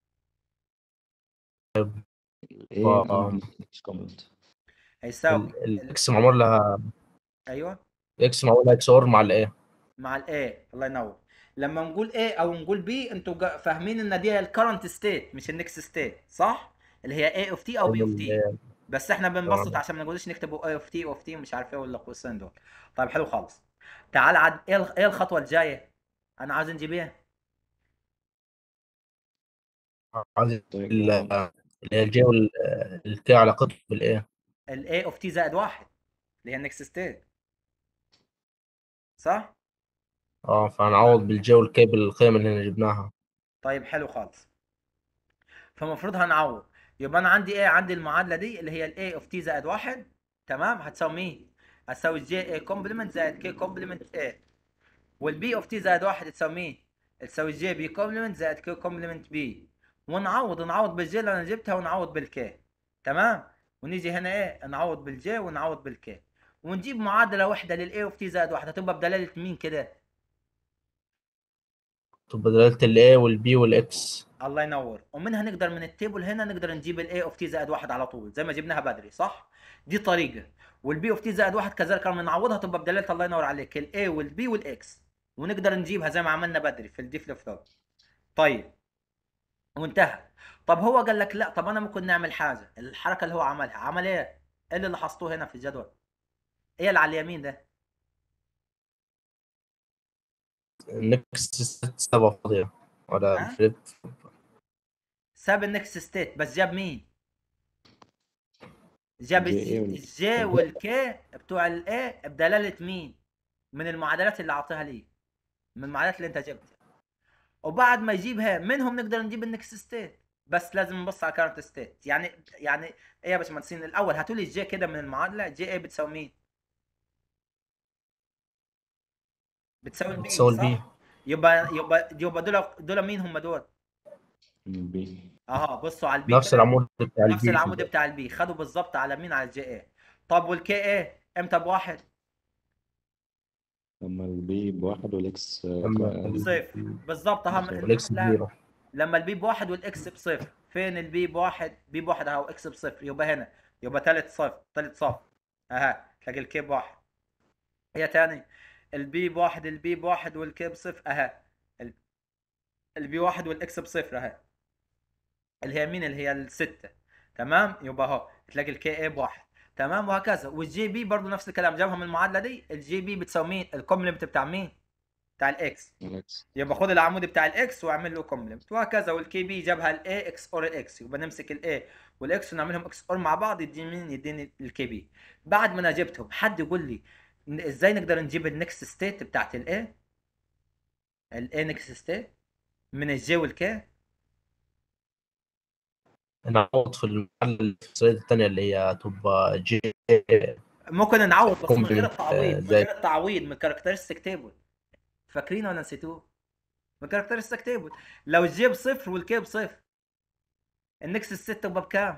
ايه آه. اكس كومبلمنت هيساوي ال- الإكس معمول لها ايوه الإكس معمول لها XOR مع الA مع الاي الله ينور لما نقول ايه او نقول بي انتوا جا- فاهمين ان دي الكرنت ستيت مش النكست ستيت صح اللي هي اي اوف تي او بي اوف تي ال- بس احنا بنبسط تمام. عشان ما نقولش نكتب اي اوف تي اوف تي ومش عارف ايه ولا القوسين دول طيب حلو خالص تعال عاد ايه الخ- ايه الخطوه الجايه انا عايز نجيب ايه عايز طيب ال- اللي هي الجي والكي علاقتهم بالايه الاي اوف تي زائد واحد اللي هي النكست ستيت صح اه فهنعوض بالجي والكي بالقيم اللي هنا جبناها طيب حلو خالص فالمفروض هنعوض يبقى انا عندي ايه عندي المعادله دي اللي هي الاي اوف تي زائد واحد تمام هتساوي مين هتساوي جي اي كومبلمنت زائد كي كومبلمنت اي والبي اوف تي زائد واحد تساوي مين تساوي جي بي كومبلمنت زائد كي كومبلمنت بي ونعوض نعوض بالجي اللي انا جبتها ونعوض بالكي تمام ونيجي هنا ايه نعوض بالجي ونعوض بالكي ونجيب معادله واحده للاي اوف تي زائد واحد هتبقى بدلاله مين كده تبقى دلالة الاي والبي والاكس الله ينور ومنها نقدر من التيبل هنا نقدر نجيب الاي اوف تي زائد واحد على طول زي ما جبناها بدري صح دي طريقه والبي اوف تي زائد واحد كذلك لما نعوضها تبقى بدلاله الله ينور عليك الاي والبي والاكس ونقدر نجيبها زي ما عملنا بدري في الدي فليب فلوب طيب وانتهى طب هو قال لك لا طب انا ممكن نعمل حاجه الحركه اللي هو عملها عمل ايه ايه اللي لاحظتوه هنا في الجدول ايه اللي على اليمين ده نكست سبعة فاضية ولا ها؟ فليب ساب النكست ستيت بس جاب مين جاب جي إيه وال- الجي والكي بتوع الاي بدلاله مين من المعادلات اللي اعطيها لي من المعادلات اللي انت جبتها وبعد ما يجيبها منهم نقدر نجيب النكست ستيت بس لازم نبص على كارنت ستيت يعني يعني ايه يا باشمهندسين الاول هاتوا لي الجي كده من المعادله جي اي بتساوي مين بتساوي البي بتساوي صح؟ البي يبقى يبقى يبقى دول دول مين هم دول بي اها بصوا على البي نفس كده. العمود بتاع نفس البي العمود بتاع البي خدوا بالظبط على مين على الجي اي طب والكي اي امتى بواحد لما البي بواحد والاكس لما بصفر بالظبط اهم والاكس لا، كبيرة لما البي بواحد والاكس بصفر فين البي بواحد بي بواحد اهو اكس بصفر يبقى هنا يبقى ثالث صفر ثالث صف اها تلاقي الكي بواحد هي تاني البي بواحد البي بواحد والكي بصفر اها ال- البي واحد والاكس بصفر اها اللي هي مين اللي هي الستة تمام يبقى اهو تلاقي الكي اي بواحد تمام وهكذا والجي بي برضه نفس الكلام جابها من المعادله دي الجي بي بتساوي مين الكومبلمنت بتاع مين بتاع الاكس والاكس يبقى خد العمود بتاع الاكس واعمل له كومبلمنت وهكذا والكي بي جابها الاي اكس اور الاكس يبقى نمسك الاي والاكس ونعملهم اكس اور مع بعض يديني مين يديني الكي بي بعد ما انا جبتهم حد يقول لي ن- ازاي نقدر نجيب النكست ستيت بتاعت الاي الاي نكست ستيت من الجي والكي نعوض في المحل السلايد الثانية اللي هي تبقى جي ممكن نعوض بس من غير Complement، التعويض آه، من زي- غير التعويض من الكاركترستيك تيبل فاكرين ولا نسيتوه؟ من الكاركترستيك تيبل لو الجي بصفر والكي بصفر النكس ست تبقى بكام؟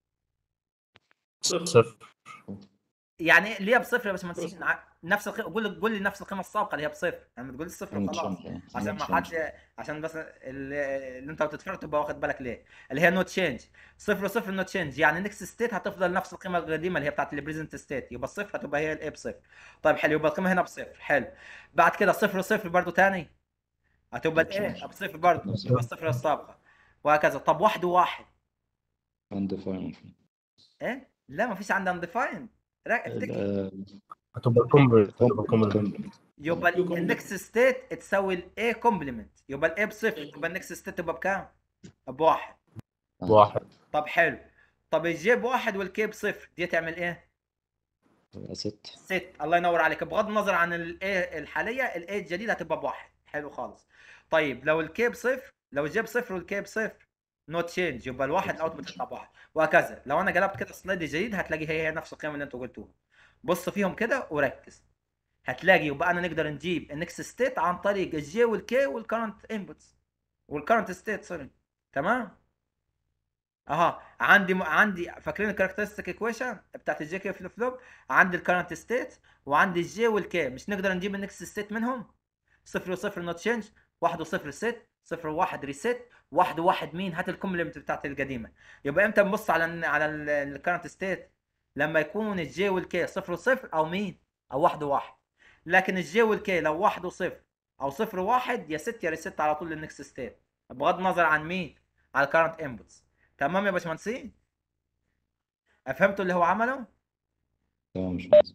صفر يعني ليه بصفر يا باشمهندس نفس القيمه قول لي قول لي نفس القيمه السابقه اللي هي بصفر يعني ما تقوليش صفر وخلاص عشان ما حد عشان بس اللي, اللي انت بتتفرج تبقى واخد بالك ليه اللي هي نوت تشينج صفر وصفر نوت تشينج يعني نكست ستيت هتفضل نفس القيمه القديمه اللي هي بتاعت البريزنت ستيت يبقى الصفر هتبقى هي الايه بصفر طيب حلو يبقى القيمه هنا بصفر حلو بعد كده صفر وصفر برضو تاني هتبقى الايه بصفر برضو يبقى الصفر السابقه وهكذا طب واحد وواحد undefined ايه لا ما فيش عندها undefined افتكر هتبقى كومبلمنت يبقى النكست ستيت تساوي الاي كومبلمنت يبقى الاي بصفر يبقى النكست ستيت تبقى بكام؟ بواحد واحد طب حلو طب الجي بواحد والكي بصفر دي تعمل ايه؟ ست ست الله ينور عليك بغض النظر عن الاي الحاليه الاي الجديده هتبقى بواحد حلو خالص طيب لو الكي بصفر لو الجي بصفر والكي بصفر نو تشينج يبقى الواحد الاوتبوت يطلع بواحد وهكذا لو انا قلبت كده السلايد الجديد هتلاقي هي هي نفس القيم اللي انتوا قلتوها بص فيهم كده وركز هتلاقي يبقى انا نقدر نجيب النكست ستيت عن طريق الجي والكي والكرنت انبوتس والكرنت ستيت سوري تمام اها عندي م... عندي فاكرين الكاركترستيك ايكويشن بتاعت الجي كي فليب فلوب عندي الكرنت ستيت وعندي الجي والكي مش نقدر نجيب النكست ستيت منهم صفر وصفر نوت تشينج واحد وصفر ست صفر وواحد ريست واحد وواحد مين هات الكومبلمنت بتاعت القديمه يبقى امتى نبص على ال على الكرنت ستيت لما يكون الجي والكي صفر وصفر او مين او واحد وواحد لكن الجي والكي لو واحد وصفر او صفر وواحد يا ست يا ريست على طول للنكست ستيت بغض النظر عن مين على الكرنت انبوتس تمام يا باشمهندسين فهمتوا اللي هو عمله تمام مش مهندس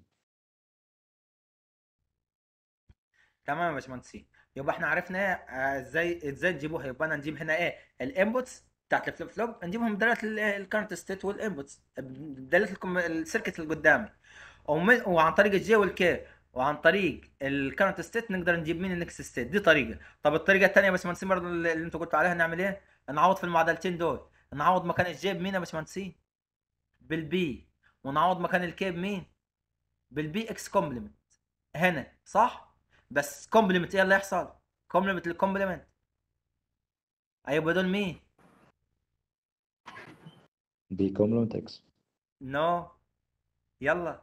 تمام يا باشمهندسين يبقى احنا عرفنا ايه آه، ازاي ازاي نجيبوها يبقى انا نجيب هنا ايه الانبوتس بتاعت الفليب فلوب نجيبهم بدلاله الكرنت ستيت والانبوتس بدلاله السيركت اللي قدامي ومن وعن طريق الجي والكي وعن طريق الكرنت ستيت نقدر نجيب مين النكست ستيت دي طريقه طب الطريقه الثانيه يا باشمهندسين برضه اللي انتوا قلتوا عليها نعمل ايه نعوض في المعادلتين دول نعوض مكان الجي بمين يا باشمهندسين بالبي ونعوض مكان الكي بمين بالبي اكس كومبلمنت هنا صح بس كومبلمنت ايه اللي يحصل كومبلمنت للكومبلمنت هيبقى دول مين بي كومبلمنت اكس نو يلا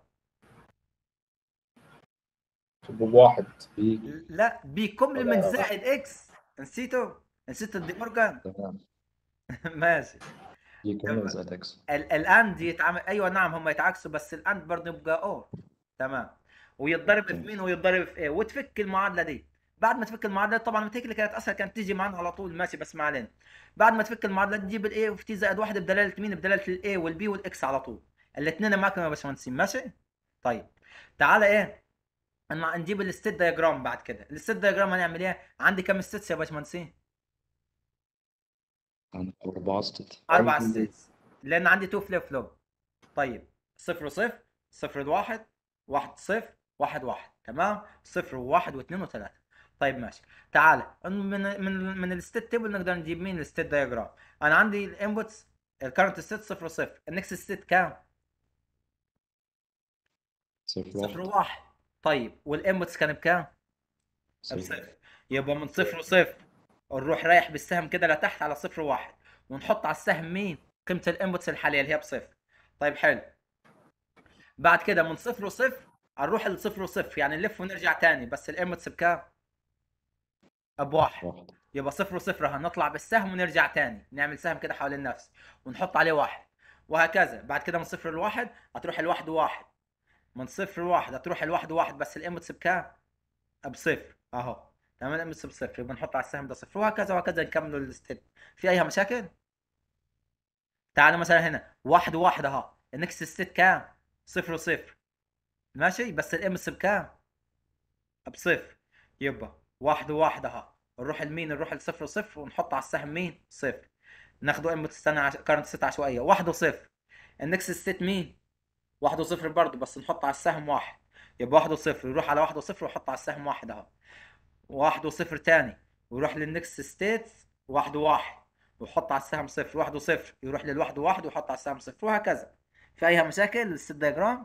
بواحد بي لا بي كومبلمنت زائد اكس نسيته نسيت الدي مورجان تمام ماشي بي كومبلمنت زائد اكس ال- الاند يتعامل ايوه نعم هم يتعاكسوا بس الاند برضه يبقى اور تمام ويتضرب في مين ويتضرب في ايه وتفك المعادله دي بعد ما تفك المعادله طبعا النتيجه اللي كانت اسهل كانت تيجي معانا على طول ماشي بس ما علينا بعد ما تفك المعادله تجيب الاي وفي تي زائد واحد بدلاله مين بدلاله الاي والبي والاكس على طول الاثنين معاكم يا باشمهندسين ماشي طيب تعالى ايه انا نجيب الستيت دايجرام بعد كده الستيت دايجرام هنعمل ايه عندي كام ستيتس يا باشمهندسين عن أربعة ستيت اربع ستيتس لان عندي تو فليب فلوب طيب صفر وصفر صفر واحد واحد صفر واحد واحد تمام صفر وواحد واثنين وثلاثة طيب ماشي تعالى من من من الستيت تيبل نقدر نجيب مين الستيت دايجرام انا عندي الانبوتس الكرنت ستيت صفر وصفر النكست ستيت كام صفر صفر واحد وواحد طيب والانبوتس كان بكام صفر بصفر يبقى من صفر وصفر نروح رايح بالسهم كده لتحت على صفر وواحد ونحط على السهم مين قيمة الانبوتس الحالية اللي هي بصفر طيب حلو بعد كده من صفر وصفر هنروح لصفر وصفر يعني نلف ونرجع تاني بس الانبوتس بكام؟ بواحد واحد يبقى صفر وصفر هنطلع بالسهم ونرجع تاني نعمل سهم كده حوالين نفس ونحط عليه واحد وهكذا بعد كده من صفر لواحد هتروح الواحد وواحد من صفر لواحد هتروح الواحد وواحد بس الانبوتس بكام؟ بصفر اهو تمام الانبوتس بصفر يبقى نحط على السهم ده صفر وهكذا وهكذا نكمل الستيب في اي مشاكل؟ تعالوا مثلا هنا واحد وواحد اهو النكست ستيت كام؟ صفر وصفر ماشي بس الامس بكام؟ بصفر يبقى واحد وواحد اهو نروح لمين نروح لصفر وصفر ونحط على السهم مين؟ صفر ناخده ام تستنى عش... كارنت ست عشوائيه واحد وصفر النكست ستيت مين؟ واحد وصفر برضه بس نحط على السهم واحد يبقى واحد وصفر يروح على واحد وصفر ويحط على السهم واحد اهو واحد وصفر تاني ويروح للنكست ستيت واحد وواحد ويحط على السهم صفر واحد وصفر يروح للواحد وواحد ويحط على السهم صفر وهكذا في اي مشاكل الست دياجرام؟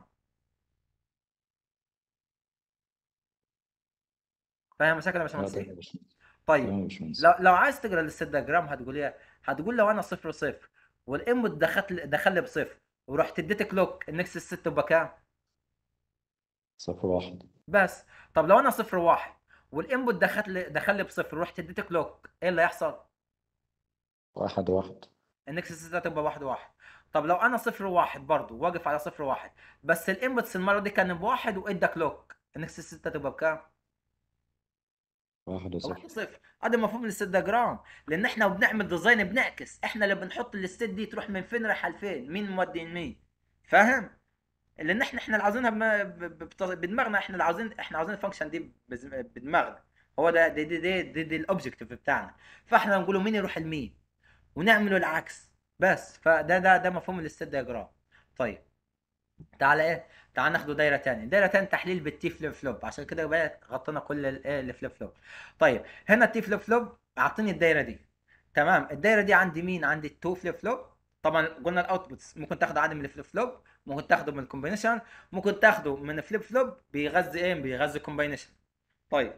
فاهم مشاكل يا اه باشمهندس تمام يا باشمهندس طيب تمام يا باشمهندس لو لو عايز تقرا الست دياجرام هتقول ايه؟ هتقول لو انا صفر وصفر والانبوت دخلت دخل لي بصفر ورحت اديت كلوك النكس ست تبقى كام صفر واحد بس طب لو انا صفر واحد والانبوت دخل لي دخل لي بصفر ورحت اديت كلوك ايه اللي هيحصل واحد واحد النكس ستة تبقى واحد واحد طب لو انا صفر واحد برضو واقف على صفر واحد بس الانبوتس المره دي كان بواحد وادى كلوك النكس ستة تبقى بكام؟ واحد وصفر واحد صفر هذا مفهوم الست دياجرام لان احنا بنعمل ديزاين بنعكس احنا اللي بنحط الستيت دي تروح من فين رايحه لفين مين مودي مين فاهم لان احنا احنا اللي عاوزينها بم- ب- ب- بدماغنا احنا اللي عاوزين احنا عاوزين الفانكشن دي بز- بدماغنا هو ده دي دي دي, دي, دي الاوبجكتيف بتاعنا فاحنا نقوله مين يروح لمين ونعمله العكس بس فده ده ده مفهوم الستيت دياجرام طيب تعالى ايه تعال ناخده دايره تاني دايره تاني تحليل بالتي فليب فلوب عشان كده بقى غطينا كل الايه الفليب فلوب طيب هنا التي فليب فلوب اعطيني الدايره دي تمام الدايره دي عندي مين عندي التو فليب فلوب طبعا قلنا الاوتبوتس ممكن تاخده عادي من الفليب فلوب ممكن تاخده من الكومبينيشن ممكن تاخده من الفليب فلوب بيغذي ايه بيغذي كومبينيشن طيب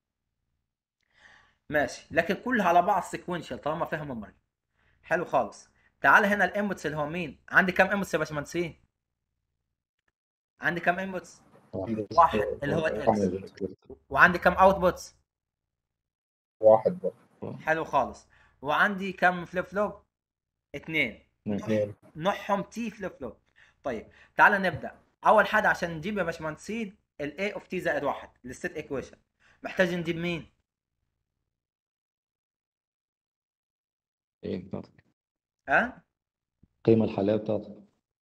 ماشي لكن كلها على بعض سيكونشال طالما فيها ميموري حلو خالص تعال هنا الانبوتس اللي هو مين عندي كام انبوتس يا باشمهندسين عندي كام انبوتس واحد اللي هو الاكس واحد وعندي كام اوتبوتس واحد برضه حلو خالص وعندي كام فليب فلوب اتنين اثنين نوعهم تي فليب فلوب طيب تعال نبدا اول حاجه عشان نجيب يا باشمهندسين الاي اوف تي زائد واحد الست ايكويشن محتاج نجيب مين ايه بتاعتك ها القيمة الحالية بتاعتك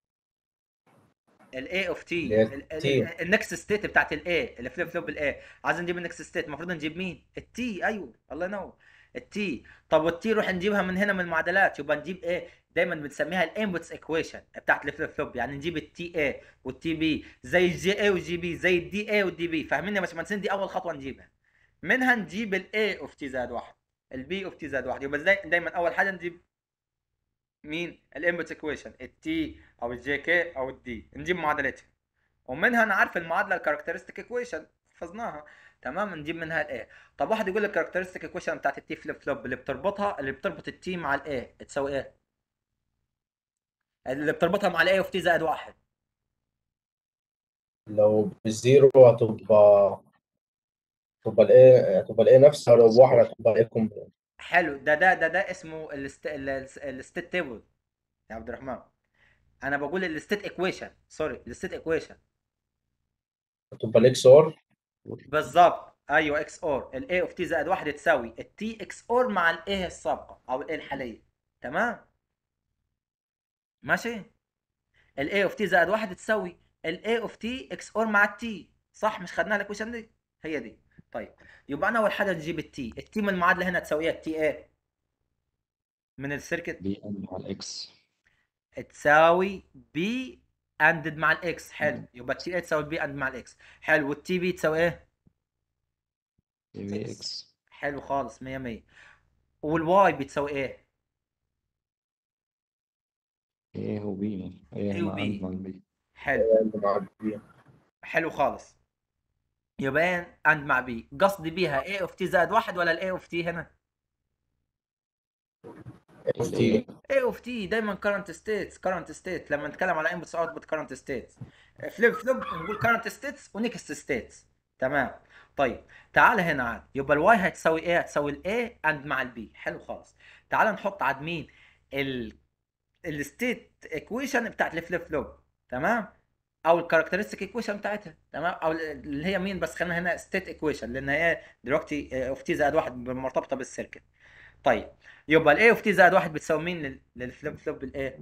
الاي اوف تي اللي هي T. النكست ستيت بتاعت الاي الفليب فلوب الاي عايز نجيب النكست ستيت المفروض نجيب مين التي ايوه الله ينور التي طب والتي روح نجيبها من هنا من المعادلات يبقى نجيب ايه دايما بنسميها الانبوتس ايكويشن بتاعت الفليب فلوب يعني نجيب التي اي والتي بي زي الجي اي والجي بي زي الدي اي والدي بي فاهمين يا باشمهندسين دي اول خطوه نجيبها منها نجيب الاي اوف تي زائد واحد البي اوف تي زائد واحد يبقى زي دايما اول حاجه نجيب مين الانبوت ايكويشن التي او الجي كي او الدي نجيب معادلتها ومنها انا عارف المعادله الكاركترستيك ايكويشن حفظناها تمام نجيب منها الاي طب واحد يقول لي الكاركترستيك ايكويشن بتاعت التي فليب فلوب اللي بتربطها اللي بتربط التي مع الاي تساوي ايه اللي بتربطها مع الاي اوف تي زائد واحد لو بالزيرو هتبقى تبقى الايه هتبقى الايه نفسها لو بواحد هتبقى ايه كومبلمنت حلو ده ده ده ده اسمه الست الستيت تيبل يا عبد الرحمن انا بقول الستيت ايكويشن سوري الستيت ايكويشن هتبقى الاكس اور بالظبط ايوه اكس اور الاي اوف تي زائد واحد تساوي التي اكس اور مع الاي السابقه او الاي الحاليه تمام ماشي الاي اوف تي زائد واحد تساوي الاي اوف تي اكس اور مع التي صح مش خدناها الايكويشن دي هي دي طيب يبقى انا اول حاجه نجيب التي التي من المعادله هنا تساوي ايه التي ايه من السيركت بي ان مع الاكس تساوي بي اندد مع الاكس حلو يبقى التي ايه تساوي بي اند مع الاكس حلو والتي بي تساوي ايه اي بي اكس حلو خالص 100 100 والواي بتساوي ايه ايه هو بي ايه A مع وبي. مع البي حلو اللي مع البي حلو خالص يبقى اند مع بي قصدي بيها اي اوف تي زائد واحد ولا الاي اوف تي هنا اف تي اي اوف تي دايما كرنت ستيتس كرنت ستيت لما نتكلم على انبوتس اوتبوت كرنت ستيتس فليب فلوب نقول كرنت ستيتس ونيكست ستيتس تمام طيب تعال هنا عاد يبقى الواي هتساوي ايه هتساوي الاي اند مع البي حلو خالص تعال نحط عاد مين ال الستيت ايكويشن بتاعت الفليب فلوب تمام او الكاركترستيك ايكويشن بتاعتها تمام او اللي هي مين بس خلينا هنا ستيت ايكويشن لان هي دلوقتي اوف تي زائد واحد مرتبطه بالسيركت طيب يبقى الاي اوف تي زائد واحد بتساوي مين لل- للفليب فلوب بالايه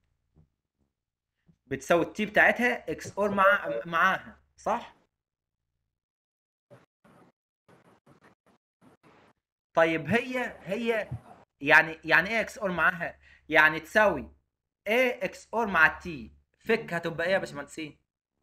بتساوي التي بتاعتها اكس اور مع معاها صح طيب هي هي يعني يعني ايه اكس اور معاها يعني تساوي ايه اكس اور مع التي فك هتبقى ايه يا باشمهندسين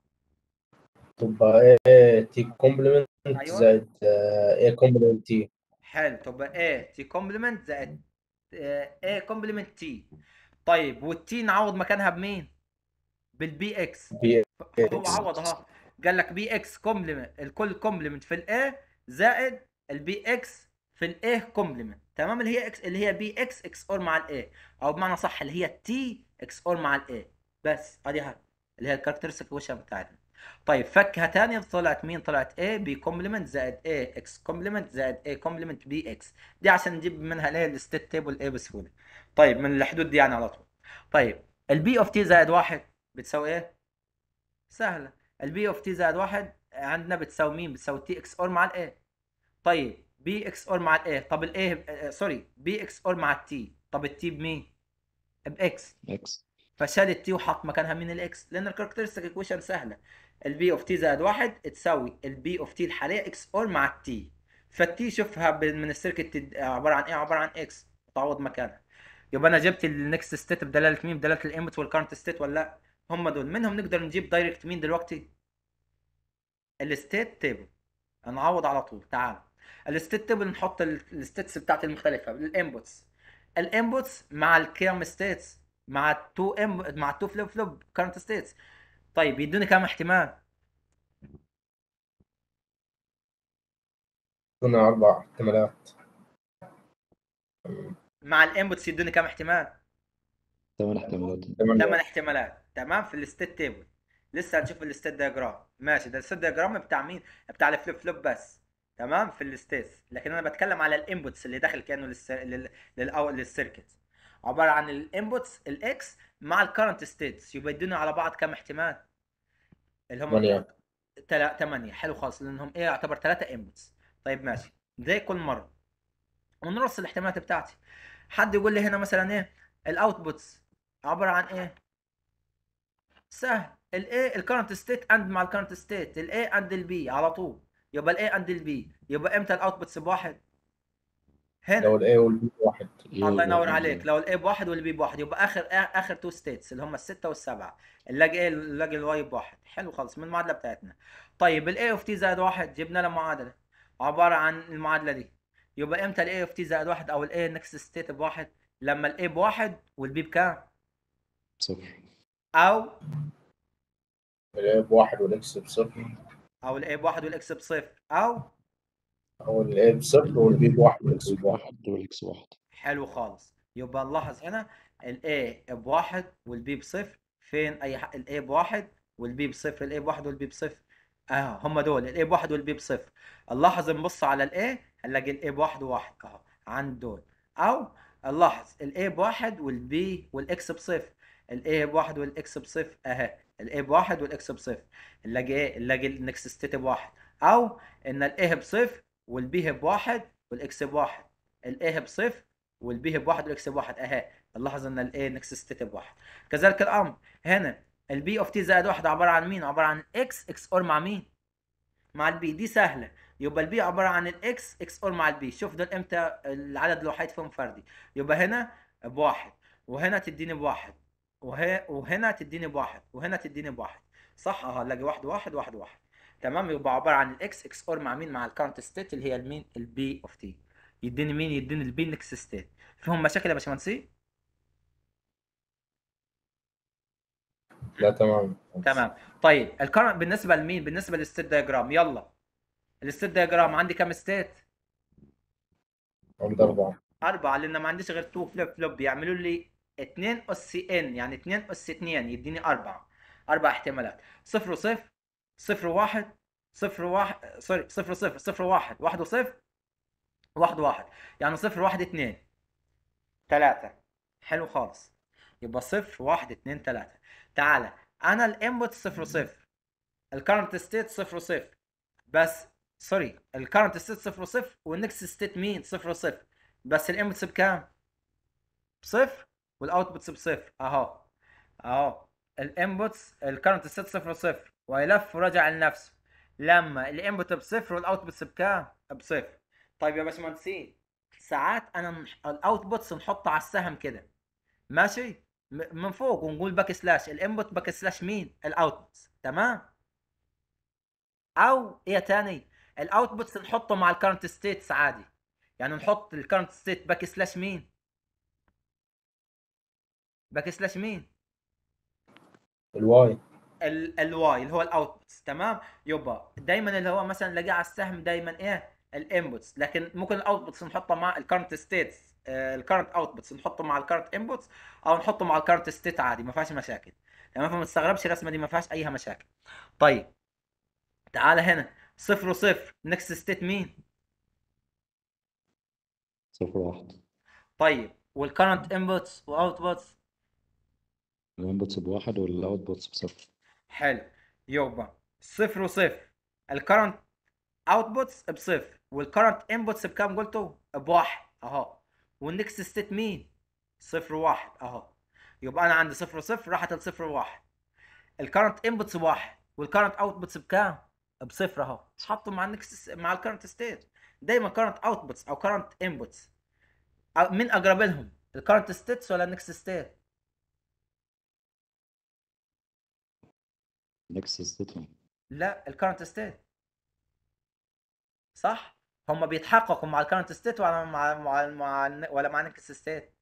تبقى ايه تي كومبلمنت أيوة. زائد آه، ايه كومبلمنت تي حلو تبقى ايه تي كومبلمنت زائد ايه كومبلمنت تي طيب والتي نعوض مكانها بمين بالبي اكس بي هو عوض اهو قال لك بي اكس كومبلمنت الكل كومبلمنت في الاي زائد البي اكس في الايه كومبلمنت تمام اللي هي اكس اللي هي بي اكس اكس اور مع الاي او بمعنى صح اللي هي تي اكس اور مع الاي بس ادي هاي اللي هي الكاركترستيك ايكويشن بتاعتنا طيب فكها تاني طلعت مين طلعت A بي كومبلمنت زائد A اكس كومبلمنت زائد A كومبلمنت بي اكس دي عشان نجيب منها اللي هي الستيت تيبل A بسهوله طيب من الحدود دي يعني على طول طيب البي اوف تي زائد واحد بتساوي ايه سهله البي اوف تي زائد واحد عندنا بتساوي مين بتساوي تي اكس اور مع الاي طيب بي اكس اور مع الاي طب الاي سوري بي اكس اور مع التي طب التي بمين باكس اكس فشال التي وحط مكانها مين الاكس لان الكاركترستيك ايكويشن سهله البي اوف تي زائد واحد تساوي البي اوف تي الحاليه اكس اور مع التي فالتي شوفها ب- من السيركت تد- عباره عن ايه عباره عن اكس تعوض مكانها يبقى انا جبت النكست ستيت بدلاله مين بدلاله الانبوت والكارنت ستيت ولا لا هم دول منهم نقدر نجيب دايركت مين دلوقتي الستيت تيبل هنعوض على طول تعال الستيت تيبل نحط الستيتس بتاعت المختلفه الانبوتس الانبوتس مع الكام ستيتس مع التو ام مع التو فليب فلوب كارنت ستيتس طيب يدوني كام احتمال قلنا اربع احتمالات مع الانبوتس يدوني كام احتمال ثمان احتمالات ثمان ثمانية احتمالات تمام في الستيت تيبل لسه هنشوف الستيت دياجرام ماشي ده الستيت دياجرام بتاع مين بتاع الفليب فلوب بس تمام في الستيتس لكن انا بتكلم على الانبوتس اللي داخل كانه للس... لل... للأو... للسيركت عباره عن الانبوتس الاكس مع الكرنت ستيتس يبقى يدوني على بعض كام احتمال اللي هم ثمانية تلا... 8 حلو خالص لانهم ايه يعتبر ثلاثه انبوتس طيب ماشي زي كل مره ونرص الاحتمالات بتاعتي حد يقول لي هنا مثلا ايه الاوتبوتس عباره عن ايه سهل الاي الكرنت ستيت اند مع الكرنت ستيت الاي اند البي على طول يبقى الاي اند البي يبقى امتى الاوتبوتس بواحد هنا لو الاي والبي واحد الله ينور عليك لو الاي بواحد والبي بواحد يبقى اخر اخر تو ستيتس اللي هم السته والسبعه نلاقي ايه نلاقي الواي بواحد حلو خالص من المعادله بتاعتنا طيب الاي اوف تي زائد واحد جبنا له معادله عباره عن المعادله دي يبقى امتى الاي اوف تي زائد واحد او الاي نكست ستيت بواحد لما الاي بواحد والبي بكام صفر او الاي بواحد والاكس بصفر او الاي بواحد والاكس بصفر او او الاي بصفر والبي بواحد والاكس الاكس بواحد واحد والاكس واحد حلو خالص يبقى نلاحظ هنا الاي بواحد والبي بصفر فين اي حق الاي بواحد والبي بصفر الاي بواحد والبي بصفر اه هم دول الاي بواحد والبي بصفر نلاحظ نبص على الاي هنلاقي الاي بواحد وواحد اهو عند دول او نلاحظ الاي بواحد والبي والاكس بصفر الاي بواحد والاكس بصفر اهي الاي بواحد والاكس بصفر نلاقي ايه نلاقي النكست ستيت بواحد او ان الاي بصفر والبي بواحد والاكس بواحد الاي بصفر والبي بواحد والاكس بواحد اهي نلاحظ ان الاي نكست ستيت بواحد كذلك الامر هنا البي اوف تي زائد واحد عباره عن مين عباره عن اكس اكس اور مع مين مع البي دي سهله يبقى البي عباره عن الاكس اكس اور مع البي شوف دول امتى العدد الوحيد فيهم فردي يبقى هنا بواحد وهنا تديني بواحد وه... وهنا تديني بواحد وهنا تديني بواحد صح اه هنلاقي واحد واحد واحد واحد تمام يبقى عباره عن الاكس اكس اور مع مين مع الكارنت ستيت اللي هي المين البي اوف تي يديني مين يديني البي نكست ستيت فيهم مشاكل يا باشمهندسين لا تمام تمام طيب الكرنت بالنسبه لمين بالنسبه للستيت دايجرام يلا الستيت دايجرام عندي كام ستيت عند أربعة أربعة لأن ما عنديش غير تو فليب فلوب يعملوا لي 2 أس إن يعني 2 أس 2 يديني أربعة أربع احتمالات صفر وصفر صفر وواحد صفر واحد سوري صفر صفر صفر واحد واحد وصفر واحد واحد يعني صفر واحد اتنين تلاتة حلو خالص يبقى صفر واحد اتنين تلاتة تعالى أنا الإنبوت صفر صفر الكرنت ستيت صفر صفر بس سوري الكرنت ستيت صفر صفر والنكست ستيت مين صفر صفر بس الانبوتس بكام؟ بصفر والاوتبوتس بصفر اهو اهو الانبوتس الكرنت ستيت صفر صفر ويلف ورجع لنفسه لما الانبوت بصفر والاوتبوتس بكام؟ بصفر طيب يا باشمهندسين ساعات انا الاوتبوتس نحطه على السهم كده ماشي م- من فوق ونقول باك سلاش الانبوت باك سلاش مين؟ الاوتبوتس تمام؟ او ايه تاني؟ الاوتبوتس نحطه مع الكرنت ستيتس عادي يعني نحط الكرنت ستيت باك سلاش مين باك سلاش مين الواي ال الواي اللي هو الاوتبوتس تمام يبقى دايما اللي هو مثلا نلاقيه على السهم دايما ايه الانبوتس لكن ممكن الاوتبوتس نحطها مع الكرنت ستيتس الكرنت اوتبوتس نحطه مع الكرنت انبوتس او نحطه مع الكرنت ستيت عادي ما فيهاش مشاكل تمام فما تستغربش الرسمه دي ما فيهاش اي مشاكل طيب تعالى هنا صفر وصفر نكست ستيت مين صفر واحد طيب والكرنت انبوتس واوتبوتس الانبوتس بواحد والاوتبوتس بصفر حلو يبقى صفر وصفر الكرنت اوتبوتس بصفر والكرنت انبوتس بكام قلتوا بواحد اهو والنكست ستيت مين صفر وواحد اهو يبقى انا عندي صفر وصفر راحت لصفر وواحد الكرنت انبوتس بواحد والكرنت اوتبوتس بكام بصفر اهو حطوا مع النكست مع الكرنت ستيت دايما كرنت اوتبوتس او كرنت انبوتس مين اقرب لهم الكرنت ستيتس ولا النكست ستيت نكست ستيتهم لا الكرنت ستيت صح هم بيتحققوا مع الكرنت ستيت ولا مع مع مع ولا مع النكست ستيت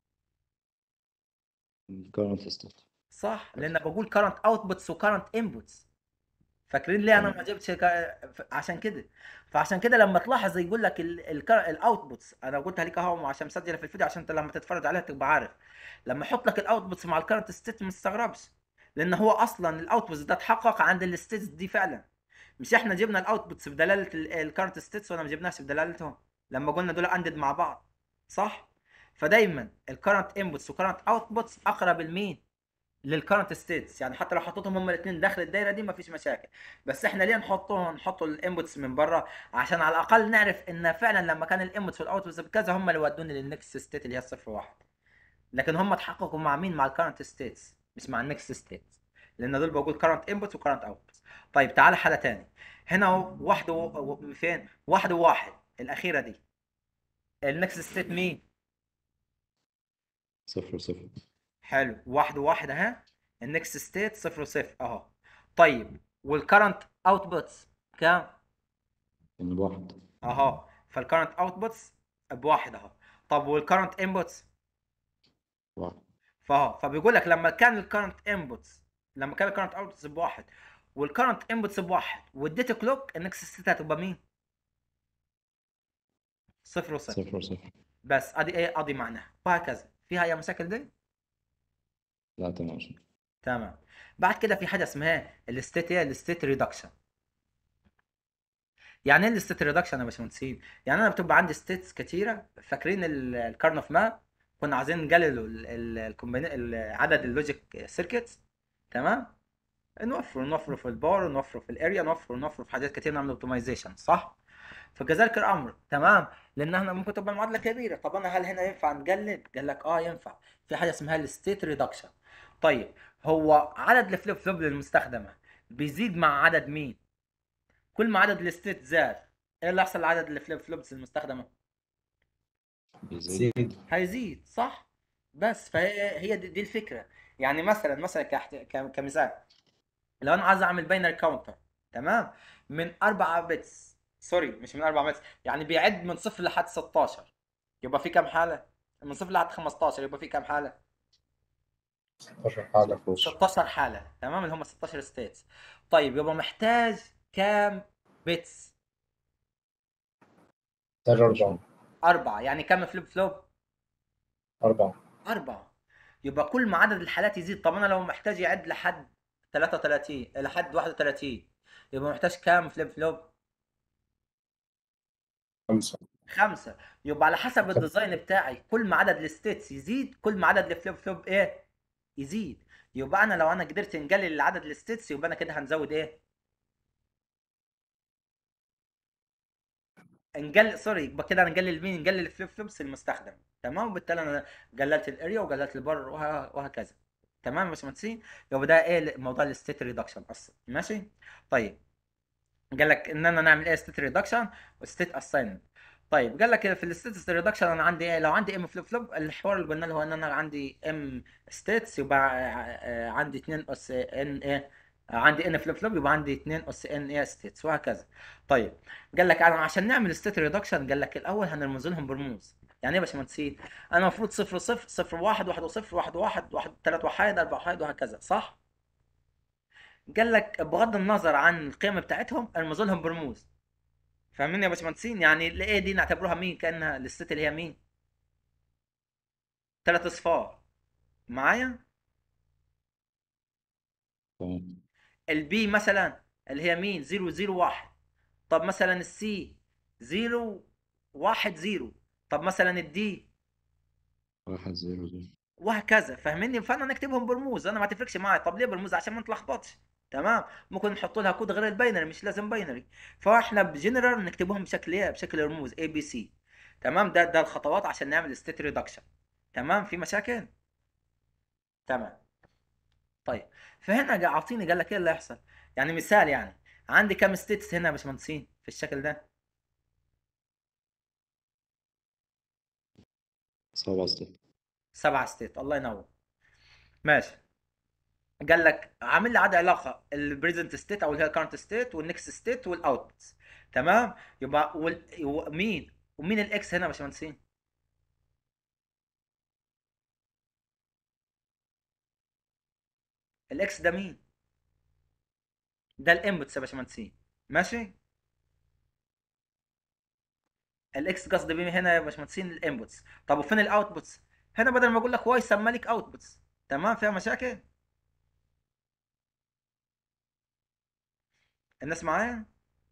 الكورنت ستيت صح لان بقول كرنت اوتبوتس وكرنت انبوتس فاكرين ليه انا ما جبتش ك- عشان كده فعشان كده لما تلاحظ يقول لك الاوتبوتس انا قلتها لك اهو عشان مسجله في الفيديو عشان انت لما تتفرج عليها تبقى عارف لما احط لك الاوتبوتس مع الكرنت ستيت ما تستغربش لان هو اصلا الاوتبوتس ده اتحقق عند الستيتس دي فعلا مش احنا جبنا الاوتبوتس بدلاله الكرنت ستيتس ولا ما جبناش بدلالتهم لما قلنا دول اندد مع بعض صح فدايما الكرنت انبوتس وكرنت اوتبوتس اقرب لمين للكرنت ستيتس يعني حتى لو حطيتهم هما الاثنين داخل الدايره دي مفيش مشاكل بس احنا ليه نحطهم نحط الانبوتس من بره عشان على الاقل نعرف ان فعلا لما كان الانبوتس والاوتبوتس بكذا هم اللي ودوني للنكست ستيت اللي هي الصفر واحد لكن هم اتحققوا مع مين مع الكرنت ستيتس مش مع النكست ستيتس لان دول بقول كرنت انبوتس وكرنت اوتبوتس طيب تعالى حاله تاني هنا اهو واحد و... و- فين واحد وواحد الاخيره دي النكست ستيت مين صفر وصفر حلو واحد وواحد اهي النكست ستيت صفر وصفر اهو طيب والكرنت اوتبوتس كام يعني بواحد اهو فالكرنت اوتبوتس بواحد اهو طب والكرنت انبوتس واحد فاهو فبيقول لك لما كان الكرنت انبوتس لما كان الكرنت اوتبوتس بواحد والكرنت انبوتس بواحد واديت كلوك النكست ستيت هتبقى مين؟ صفر وصفر صفر وصفر بس ادي ايه ادي معناها وهكذا فيها اي مشاكل دي؟ لا تمام تمام بعد كده في حاجه اسمها الستيت ايه الستيت ريدكشن يعني ايه الستيت ريدكشن يا باشمهندسين يعني انا بتبقى عندي ستيتس كتيره فاكرين الكارن اوف ماب كنا عايزين نقللوا ال- ال- الكومبين- ال- عدد اللوجيك سيركتس تمام نوفر نوفر في الباور نوفر في الاريا نوفر نوفر في حاجات كتير نعمل اوبتمايزيشن صح فكذلك الامر تمام لان احنا ممكن تبقى المعادله كبيره طب انا هل هنا ينفع نقلل قال لك اه ينفع في حاجه اسمها الستيت ريدكشن طيب هو عدد الفليب فلوب المستخدمه بيزيد مع عدد مين كل ما عدد الستيت زاد ايه اللي يحصل لعدد الفليب فلوبس المستخدمه بيزيد زيد هيزيد صح بس فهي هي دي, دي الفكره يعني مثلا مثلا كحت... ك- كمثال لو انا عايز اعمل باينري كاونتر تمام من 4 بتس سوري مش من 4 بتس يعني بيعد من صفر لحد 16 يبقى في كام حاله من صفر لحد 15 يبقى في كام حاله 16 حالة صفر وصفر 16 حاله تمام اللي هم 16 ستيتس طيب يبقى محتاج كام بتس محتاج أربعة أربعة يعني كام فليب فلوب أربعة أربعة يبقى كل ما عدد الحالات يزيد طب أنا لو محتاج يعد لحد 33 لحد 31 يبقى محتاج كام فليب فلوب؟ خمسة خمسة يبقى على حسب الديزاين بتاعي كل ما عدد الستيتس يزيد كل ما عدد الفليب فلوب ايه؟ يزيد يبقى انا لو انا قدرت نقلل عدد الستيتس يبقى انا كده هنزود ايه؟ نقلل سوري يبقى كده نقلل مين؟ نقلل الفليب فلوبس المستخدم تمام وبالتالي انا قللت الاريا وقللت البر وه- وهكذا تمام يا باشمهندسين يبقى ده ايه موضوع الستيت ريدكشن اصلا ماشي طيب قال لك ان انا نعمل ايه ستيت ريدكشن وستيت اساينمنت طيب قال لك في الستيت ريدكشن انا عندي ايه لو عندي ام فليب فلوب الحوار اللي قلنا له هو ان انا عندي ام ستيتس يبقى آه، عندي 2 اس ان ايه عندي ان فليب فلوب يبقى عندي 2 اس ان ايه ستيتس وهكذا طيب قال لك انا عشان نعمل ستيت ريدكشن قال لك الاول هنرمز لهم برموز يعني ايه يا باشمهندسين انا المفروض صفر صفر صفر واحد واحد وصفر واحد واحد واحد ثلاث وحيد اربع وحيد وهكذا صح قال لك بغض النظر عن القيم بتاعتهم ارمز لهم برموز فاهمين يا باشمهندسين يعني الايه دي نعتبروها مين كانها الست اللي هي مين ثلاث اصفار معايا تمام البي مثلا اللي هي مين 0 0 1 طب مثلا السي 0 1 0 طب مثلا الدي واحد زيرو زيرو وهكذا فاهميني فانا نكتبهم برموز انا ما تفرقش معايا طب ليه برموز عشان ما نتلخبطش تمام ممكن نحط لها كود غير الباينري مش لازم باينري فاحنا بجنرال نكتبهم بشكل ايه بشكل رموز اي بي سي تمام ده ده الخطوات عشان نعمل ستيت ريدكشن تمام في مشاكل تمام طيب فهنا جا- اعطيني قال لك ايه اللي هيحصل يعني مثال يعني عندي كام ستيتس هنا يا باشمهندسين في الشكل ده سبعة ستة سبعة ستيت الله ينور ماشي قال لك عامل لي عاد علاقه البريزنت ستيت او اللي هي الكارنت ستيت والنكست ستيت والاوتبوت تمام يبقى وال... و- مين ومين الاكس هنا يا باشمهندسين الاكس ده مين ده الانبوتس يا باشمهندسين ماشي الاكس قصدي بيه هنا يا باشمهندسين الانبوتس طب وفين الاوتبوتس هنا بدل ما اقول لك واي سمى لك اوتبوتس تمام فيها مشاكل الناس معايا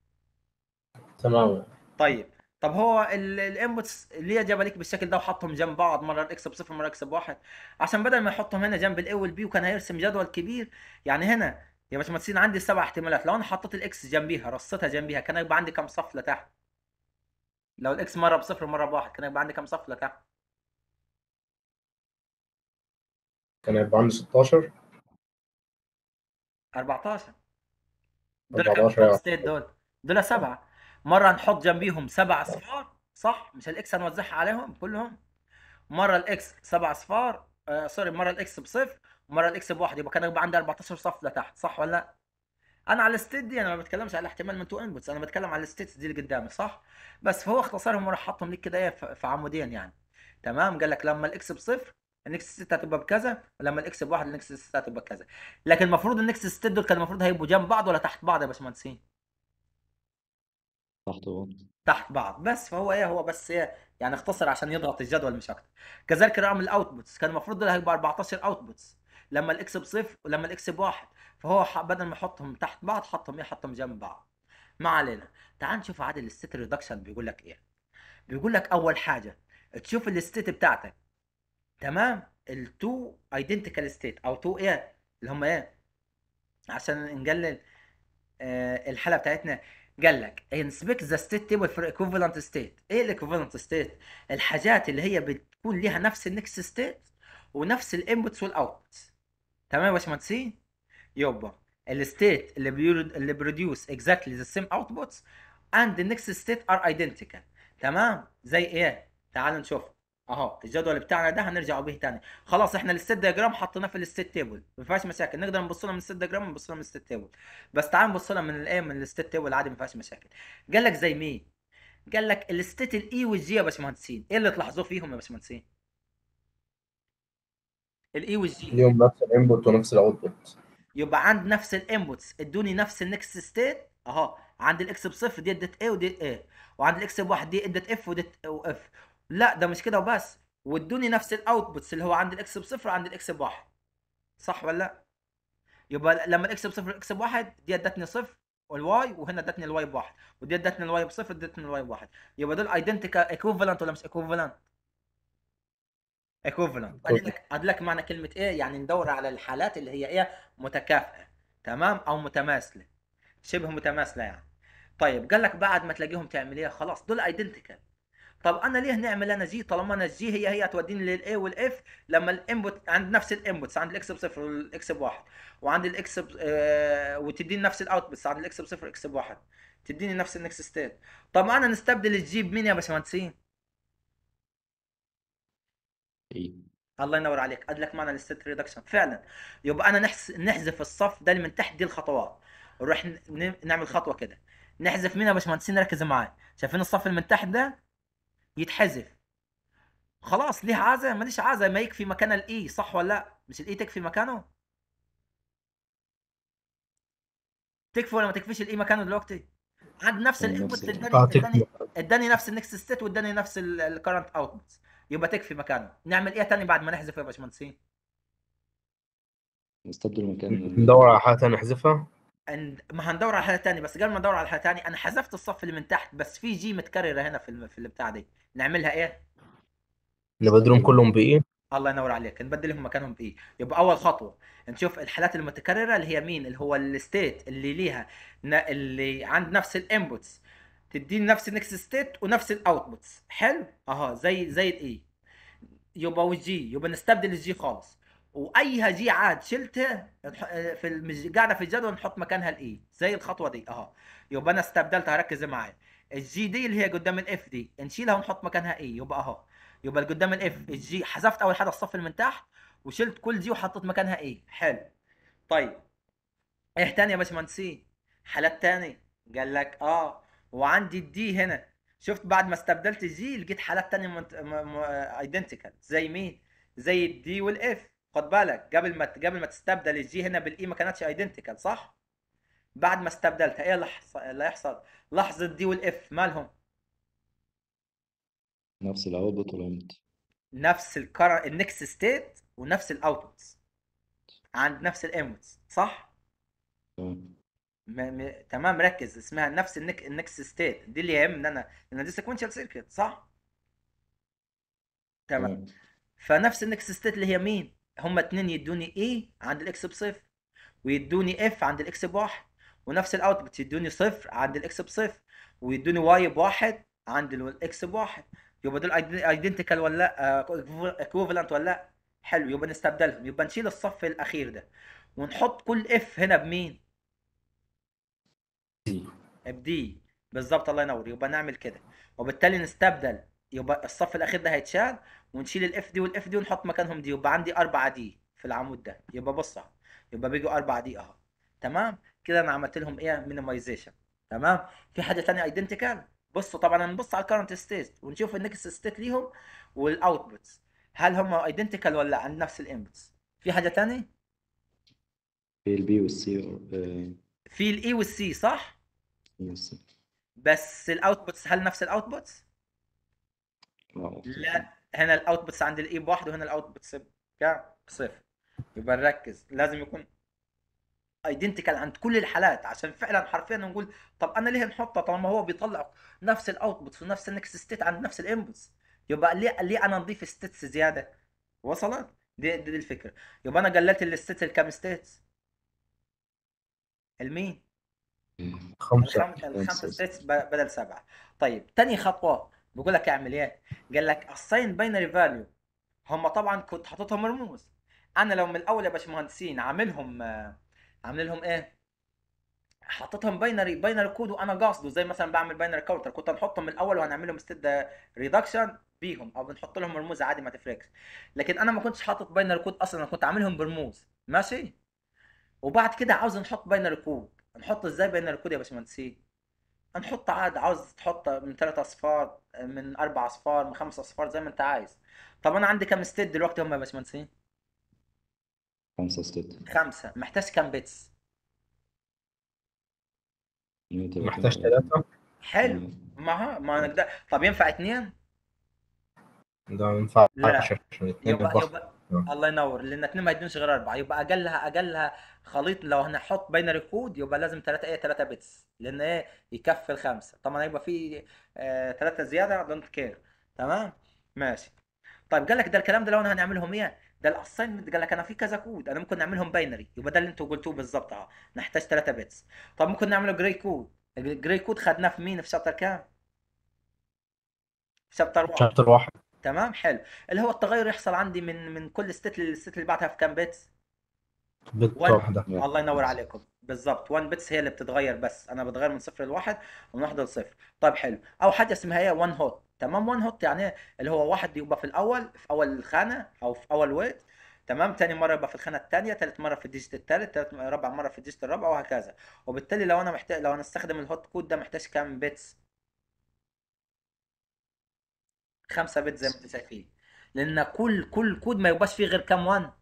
تمام طيب طب هو الانبوتس ليه جاب لك بالشكل ده وحطهم جنب بعض مره الاكس بصفر مره الاكس بواحد عشان بدل ما يحطهم هنا جنب الاي والبي وكان هيرسم جدول كبير يعني هنا يا باشمهندسين عندي سبع احتمالات لو انا حطيت الاكس جنبيها رصيتها جنبيها كان يبقى عندي كام صف لتحت لو الاكس مره بصفر مره بواحد كان يبقى عندي كام صف لتحت كان هيبقى عندي 16 14 دول كام 14 كام يعني. ستيت دول دول سبعه مره نحط جنبيهم سبع اصفار صح مش الاكس هنوزعها عليهم كلهم مره الاكس سبع اصفار آه سوري مره الاكس بصفر ومره الاكس بواحد يبقى كان يبقى عندي 14 صف لتحت صح ولا لا؟ انا على الستيت دي انا ما بتكلمش على احتمال من تو انبوتس انا بتكلم على الستيتس دي اللي قدامي صح؟ بس فهو اختصرهم وراح حطهم لك كده ايه في في عمودين يعني تمام قال لك لما الاكس بصفر النكس ستيت هتبقى بكذا ولما الاكس بواحد النكس ستيت هتبقى بكذا لكن المفروض النكس ستيت دول كان المفروض هيبقوا جنب بعض ولا تحت بعض يا باشمهندسين؟ تحت بعض تحت بعض بس فهو ايه هو بس ايه يعني اختصر عشان يضغط الجدول مش اكتر كذلك رقم الاوتبوتس كان المفروض دول هيبقى 14 اوتبوتس لما الاكس بصفر ولما الاكس بواحد فهو ح- بدل ما يحطهم تحت بعض حطهم ايه حطهم جنب بعض ما علينا تعال نشوف عادل الستيت ريدكشن بيقول لك ايه بيقول لك اول حاجه تشوف الستيت بتاعتك تمام التو ايدنتيكال ستيت او تو ايه اللي هم ايه عشان نقلل آه، الحاله بتاعتنا قال لك انسبكت ذا ستيت تيبل فور ايكوفالنت ستيت ايه الايكوفالنت ستيت الحاجات اللي هي بتكون ليها نفس النكست ستيت ونفس الانبوتس والاوتبوتس تمام يا باشمهندسين يبقى الستيت اللي بيرد اللي بروديوس اكزاكتلي ذا سيم اوتبوتس اند the next state are identical تمام زي ايه تعالوا نشوف اهو الجدول بتاعنا ده هنرجع به تاني خلاص احنا الستيت دياجرام حطيناه في الستيت تيبل ما فيهاش مشاكل نقدر نبص لها من الستيت دياجرام ونبص لها من الستيت تيبل بس تعال نبص لها من الايه من الستيت تيبل عادي ما فيهاش مشاكل قال لك زي مين قال لك الستيت الاي والجي يا باشمهندسين ايه اللي تلاحظوه فيهم يا باشمهندسين الاي والجي ليهم نفس الانبوت ونفس الاوتبوت يبقى عند نفس الانبوتس ادوني نفس النكست ستيت اهو عند الاكس بصفر دي ادت ايه ودي ايه وعند الاكس بواحد دي ادت اف ودت اف لا ده مش كده وبس وادوني نفس الاوتبوتس اللي هو عند الاكس بصفر وعند الاكس بواحد صح ولا لا يبقى لما الاكس بصفر والاكس بواحد دي ادتني صفر والواي وهنا ادتني الواي بواحد ودي ادتني الواي بصفر ادتني الواي بواحد يبقى دول ايدنتيكال ايكوفالنت ولا مش ايكوفالنت ايكوفالنت ادلك ادلك معنى كلمه ايه يعني ندور على الحالات اللي هي ايه متكافئه تمام او متماثله شبه متماثله يعني طيب قال لك بعد ما تلاقيهم تعمل ايه خلاص دول ايدنتيكال طب انا ليه نعمل انا جي طالما انا الجي هي هي توديني للاي والاف لما الانبوت عند نفس الانبوتس عند الاكس بصفر والاكس بواحد وعند الاكس ب... آه وتديني نفس الاوتبوتس عند الاكس بصفر والاكس بواحد تديني نفس النكست ستيت طب انا نستبدل الجي بمين يا باشمهندسين ايه الله ينور عليك ادلك معنى الستيت ريدكشن فعلا يبقى انا نحس نحذف الصف ده اللي من تحت دي الخطوات نروح ن... ن- نعمل خطوه كده نحذف مين يا باشمهندسين ركزوا معايا شايفين الصف اللي من تحت ده يتحذف خلاص ليه عازه ماليش عازه ما يكفي مكان الاي صح ولا لا مش الاي تكفي مكانه تكفي ولا ما تكفيش الاي مكانه دلوقتي عند نفس هو الانبوت نفس ال- اداني اعطيك اداني اداني نفس النكست ستيت واداني نفس الكرنت اوتبوت يبقى تكفي مكانه نعمل ايه تاني بعد ما نحذف يا باشمهندسين نستبدل مكان ال- ندور على حاجه ثانيه نحذفها عند ما هندور على حاجه تانية بس قبل ما ندور على حاجه تانية انا حذفت الصف اللي من تحت بس في جي متكرره هنا في الم- في البتاع دي نعملها ايه نبدلهم كلهم بايه الله ينور عليك نبدلهم مكانهم بايه يبقى اول خطوه نشوف الحالات المتكرره اللي هي مين اللي هو الستيت اللي ليها ن- اللي عند نفس الانبوتس تديني نفس النكست ستيت ونفس الاوتبوتس حلو اها زي زي الاي يبقى والجي يبقى نستبدل الجي خالص واي جي عاد شلته نح- في المج... قاعده في الجدول نحط مكانها الاي زي الخطوه دي اها يبقى انا استبدلتها ركز معايا الجي دي اللي هي قدام الاف دي نشيلها ونحط مكانها اي يبقى اهو يبقى اللي قدام الاف الجي حذفت اول حاجه الصف اللي من تحت وشلت كل جي وحطيت مكانها اي حلو طيب ايه تاني يا باشمهندسين حالات تاني قال لك اه وعندي الدي هنا شفت بعد ما استبدلت الجي لقيت حالات تانية ايدنتيكال زي مين زي الدي والاف خد بالك قبل ما قبل ما تستبدل الجي هنا بالاي ما كانتش ايدنتيكال صح بعد ما استبدلتها ايه اللي حص- اللي هيحصل لحظه دي والاف مالهم نفس الاوتبوت والانبوت نفس الكر النكست ستيت ونفس الاوتبوتس عند نفس الانبوتس صح تمام م... م... تمام ركز اسمها نفس النك... النكست ستيت دي اللي يهم ان انا لان دي سيكونشال سيركت صح تمام تمام فنفس النكست ستيت اللي هي مين هما اتنين يدوني اي عند الاكس بصفر ويدوني اف عند الاكس بواحد ونفس الاوتبوت يدوني صفر عند الاكس بصفر ويدوني واي بواحد عند الاكس بواحد يبقى دول ايدنتيكال ولا لا اكوفالنت ولا لا حلو يبقى نستبدلهم يبقى نشيل الصف الاخير ده ونحط كل اف هنا بمين دي بدي بالظبط الله ينور يبقى نعمل كده وبالتالي نستبدل يبقى الصف الاخير ده هيتشال ونشيل الاف دي والاف دي ونحط مكانهم دي يبقى عندي 4 دي في العمود ده يبقى بص اهو يبقى بيجوا 4 دي اهو تمام كده انا عملت لهم ايه مينيمايزيشن تمام في حاجه ثانيه ايدنتيكال بصوا طبعا هنبص على الكرنت ستيت ونشوف النكست ستيت ليهم والاوتبوتس هل هم ايدنتيكال ولا عند نفس الانبوتس في حاجه ثانيه في البي والسي آه، في الاي والسي صح والسي بس الاوتبوتس هل نفس الاوتبوتس لا لا هنا الاوتبوتس عند الاي بواحد وهنا الاوتبوتس بكام؟ بصفر يبقى نركز لازم يكون ايدنتيكال عند كل الحالات عشان فعلا حرفيا نقول طب انا ليه نحطه طالما هو بيطلع نفس الاوتبوتس ونفس النكست ستيت عند نفس الانبوتس يبقى ليه ليه انا نضيف ستيتس زياده وصلت دي, دي, دي الفكره يبقى انا قللت الستيتس الكام ستيتس المين خمسة الخم- الخمسه خمسة. ستيتس بدل سبعه طيب تاني خطوه بقول لك اعمل ايه قال لك assign binary value هم طبعا كنت حاططهم رموز انا لو من الاول يا باشمهندسين عاملهم آه، عامل لهم ايه حاططهم باينري باينري كود وانا قاصده زي مثلا بعمل باينري كاونتر كنت هنحطهم من الاول وهنعمل لهم ستيت ريدكشن بيهم او بنحط لهم رموز عادي ما تفرقش لكن انا ما كنتش حاطط باينري كود اصلا انا كنت عاملهم برموز ماشي وبعد كده عاوز نحط باينري كود نحط ازاي باينري كود يا باشمهندسين هنحط عاد عاوز تحط من ثلاث اصفار من اربع اصفار من خمس اصفار زي ما انت عايز طب انا عندي كام ستيت دلوقتي هم يا باشمهندسين خمسة ستيت خمسه محتاج كام بيتس محتاج ثلاثة حلو ما ها ما نقدر طب ينفع اثنين ده ما ينفعش لا. عشان اثنين يبقى بالضغط يبقى آه. الله ينور لان اثنين ما يدونش غير اربعه يبقى اقلها اقلها خليط لو هنحط باينري كود يبقى لازم ثلاثه ايه ثلاثه بيتس لان ايه يكفي الخمسه طبعا هيبقى في ثلاثه زياده دونت كير تمام ماشي طيب قال لك ده الكلام ده لو انا هنعملهم ايه ده الاساينمنت قال لك انا في كذا كود انا ممكن نعملهم باينري يبقى ده اللي انتوا قلتوه بالظبط اهو نحتاج 3 بيتس طب ممكن نعمله جراي كود الجراي كود خدناه في مين في شابتر كام في شابتر 1 شابتر واحد تمام حلو اللي هو التغير يحصل عندي من من كل ستيت للستيت اللي بعدها في كام بيتس بت وان- واحدة الله ينور عليكم بالظبط 1 بيتس هي اللي بتتغير بس انا بتغير من صفر لواحد ومن واحد لصفر طيب حلو او حاجه اسمها ايه 1 هوت تمام 1 هوت يعني إيه؟ اللي هو واحد يبقى في الاول في اول خانه او في اول ويت تمام تاني مره يبقى في الخانه الثانيه ثالث مره في الديجيت الثالث ثالث رابع مره في الديجيت الرابع وهكذا وبالتالي لو انا محتاج لو انا استخدم الهوت كود ده محتاج كام بيتس 5 بت زي ما انتم شايفين لان كل كل كود ما يبقاش فيه غير كام 1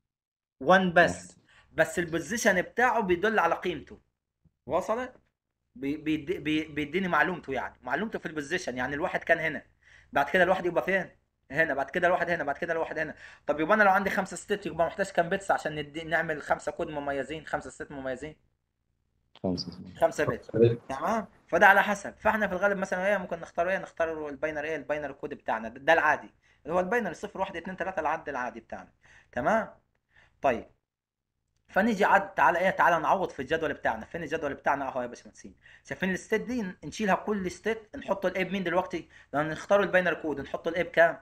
1 بس بس البوزيشن بتاعه بيدل على قيمته وصلت بي- بيدي- بي- بيديني معلومته يعني معلومته في البوزيشن يعني الواحد كان هنا بعد كده الواحد يبقى فين هنا بعد كده الواحد هنا بعد كده الواحد هنا طب يبقى انا لو عندي خمسة ستيت يبقى محتاج كام بيتس عشان ندي نعمل خمسة كود مميزين خمسة ستيت مميزين خمسة ستة خمسة بيت تمام فده على حسب فاحنا في الغالب مثلا ايه ممكن نختار ايه نختار الباينر ايه الباينر كود بتاعنا ده, ده العادي اللي هو الباينر 0 1 2 3 العد العادي بتاعنا تمام طيب فنيجي عد تعالى ايه تعالى نعوض في الجدول بتاعنا فين الجدول بتاعنا اهو يا باشمهندسين شايفين الستيت دي نشيلها كل ستيت نحط الايه بمين دلوقتي لو نختار الباينر كود نحط الايه بكام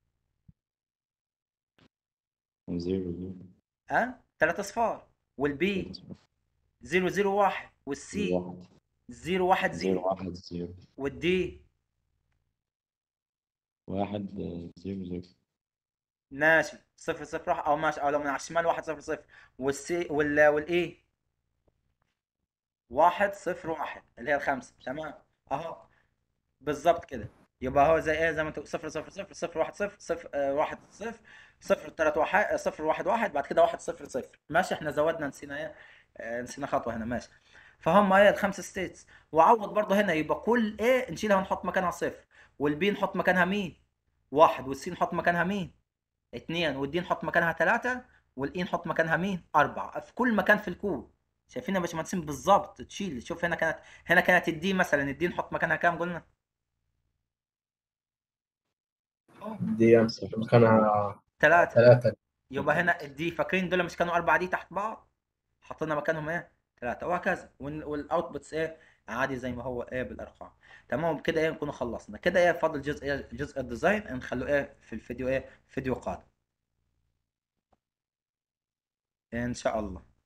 زيرو زيرو ها 3 اصفار والبي 0 0 1 والسي واحد 0 1 زيرو 0 واحد زيرو والدي واحد آه، زيرو زيرو ماشي صفر صفر واحد او ماشي او لو من على الشمال واحد صفر صفر والسي وال والايه واحد صفر واحد اللي هي الخمسة تمام اهو بالظبط كده يبقى هو زي ايه زي ما انت صفر صفر صفر صفر واحد صفر صفر آه، واحد صفر صفر تلاتة واحد آه، صفر واحد واحد بعد كده واحد صفر صفر ماشي احنا زودنا نسينا ايه آه، نسينا خطوة هنا ماشي فهم ايه الخمسة ستيتس وعوض برضه هنا يبقى كل ايه نشيلها ونحط مكانها صفر والبي نحط مكانها مين واحد والسي نحط مكانها مين اتنين والدي نحط مكانها تلاتة والاي نحط مكانها مين أربعة في كل مكان في الكود شايفين يا باشمهندسين بالظبط تشيل شوف هنا كانت هنا كانت الدي مثلا الدي نحط مكانها كام قلنا دي امسك مكانها تلاتة ثلاثة يبقى هنا الدي فاكرين دول مش كانوا أربعة دي تحت بعض حطينا مكانهم ايه تلاتة وهكذا والاوتبوتس ايه عادي زي ما هو ايه بالارقام تمام كده ايه نكون خلصنا كده ايه فاضل جزء ايه جزء الديزاين نخلوه ايه في الفيديو ايه فيديو قادم ان شاء الله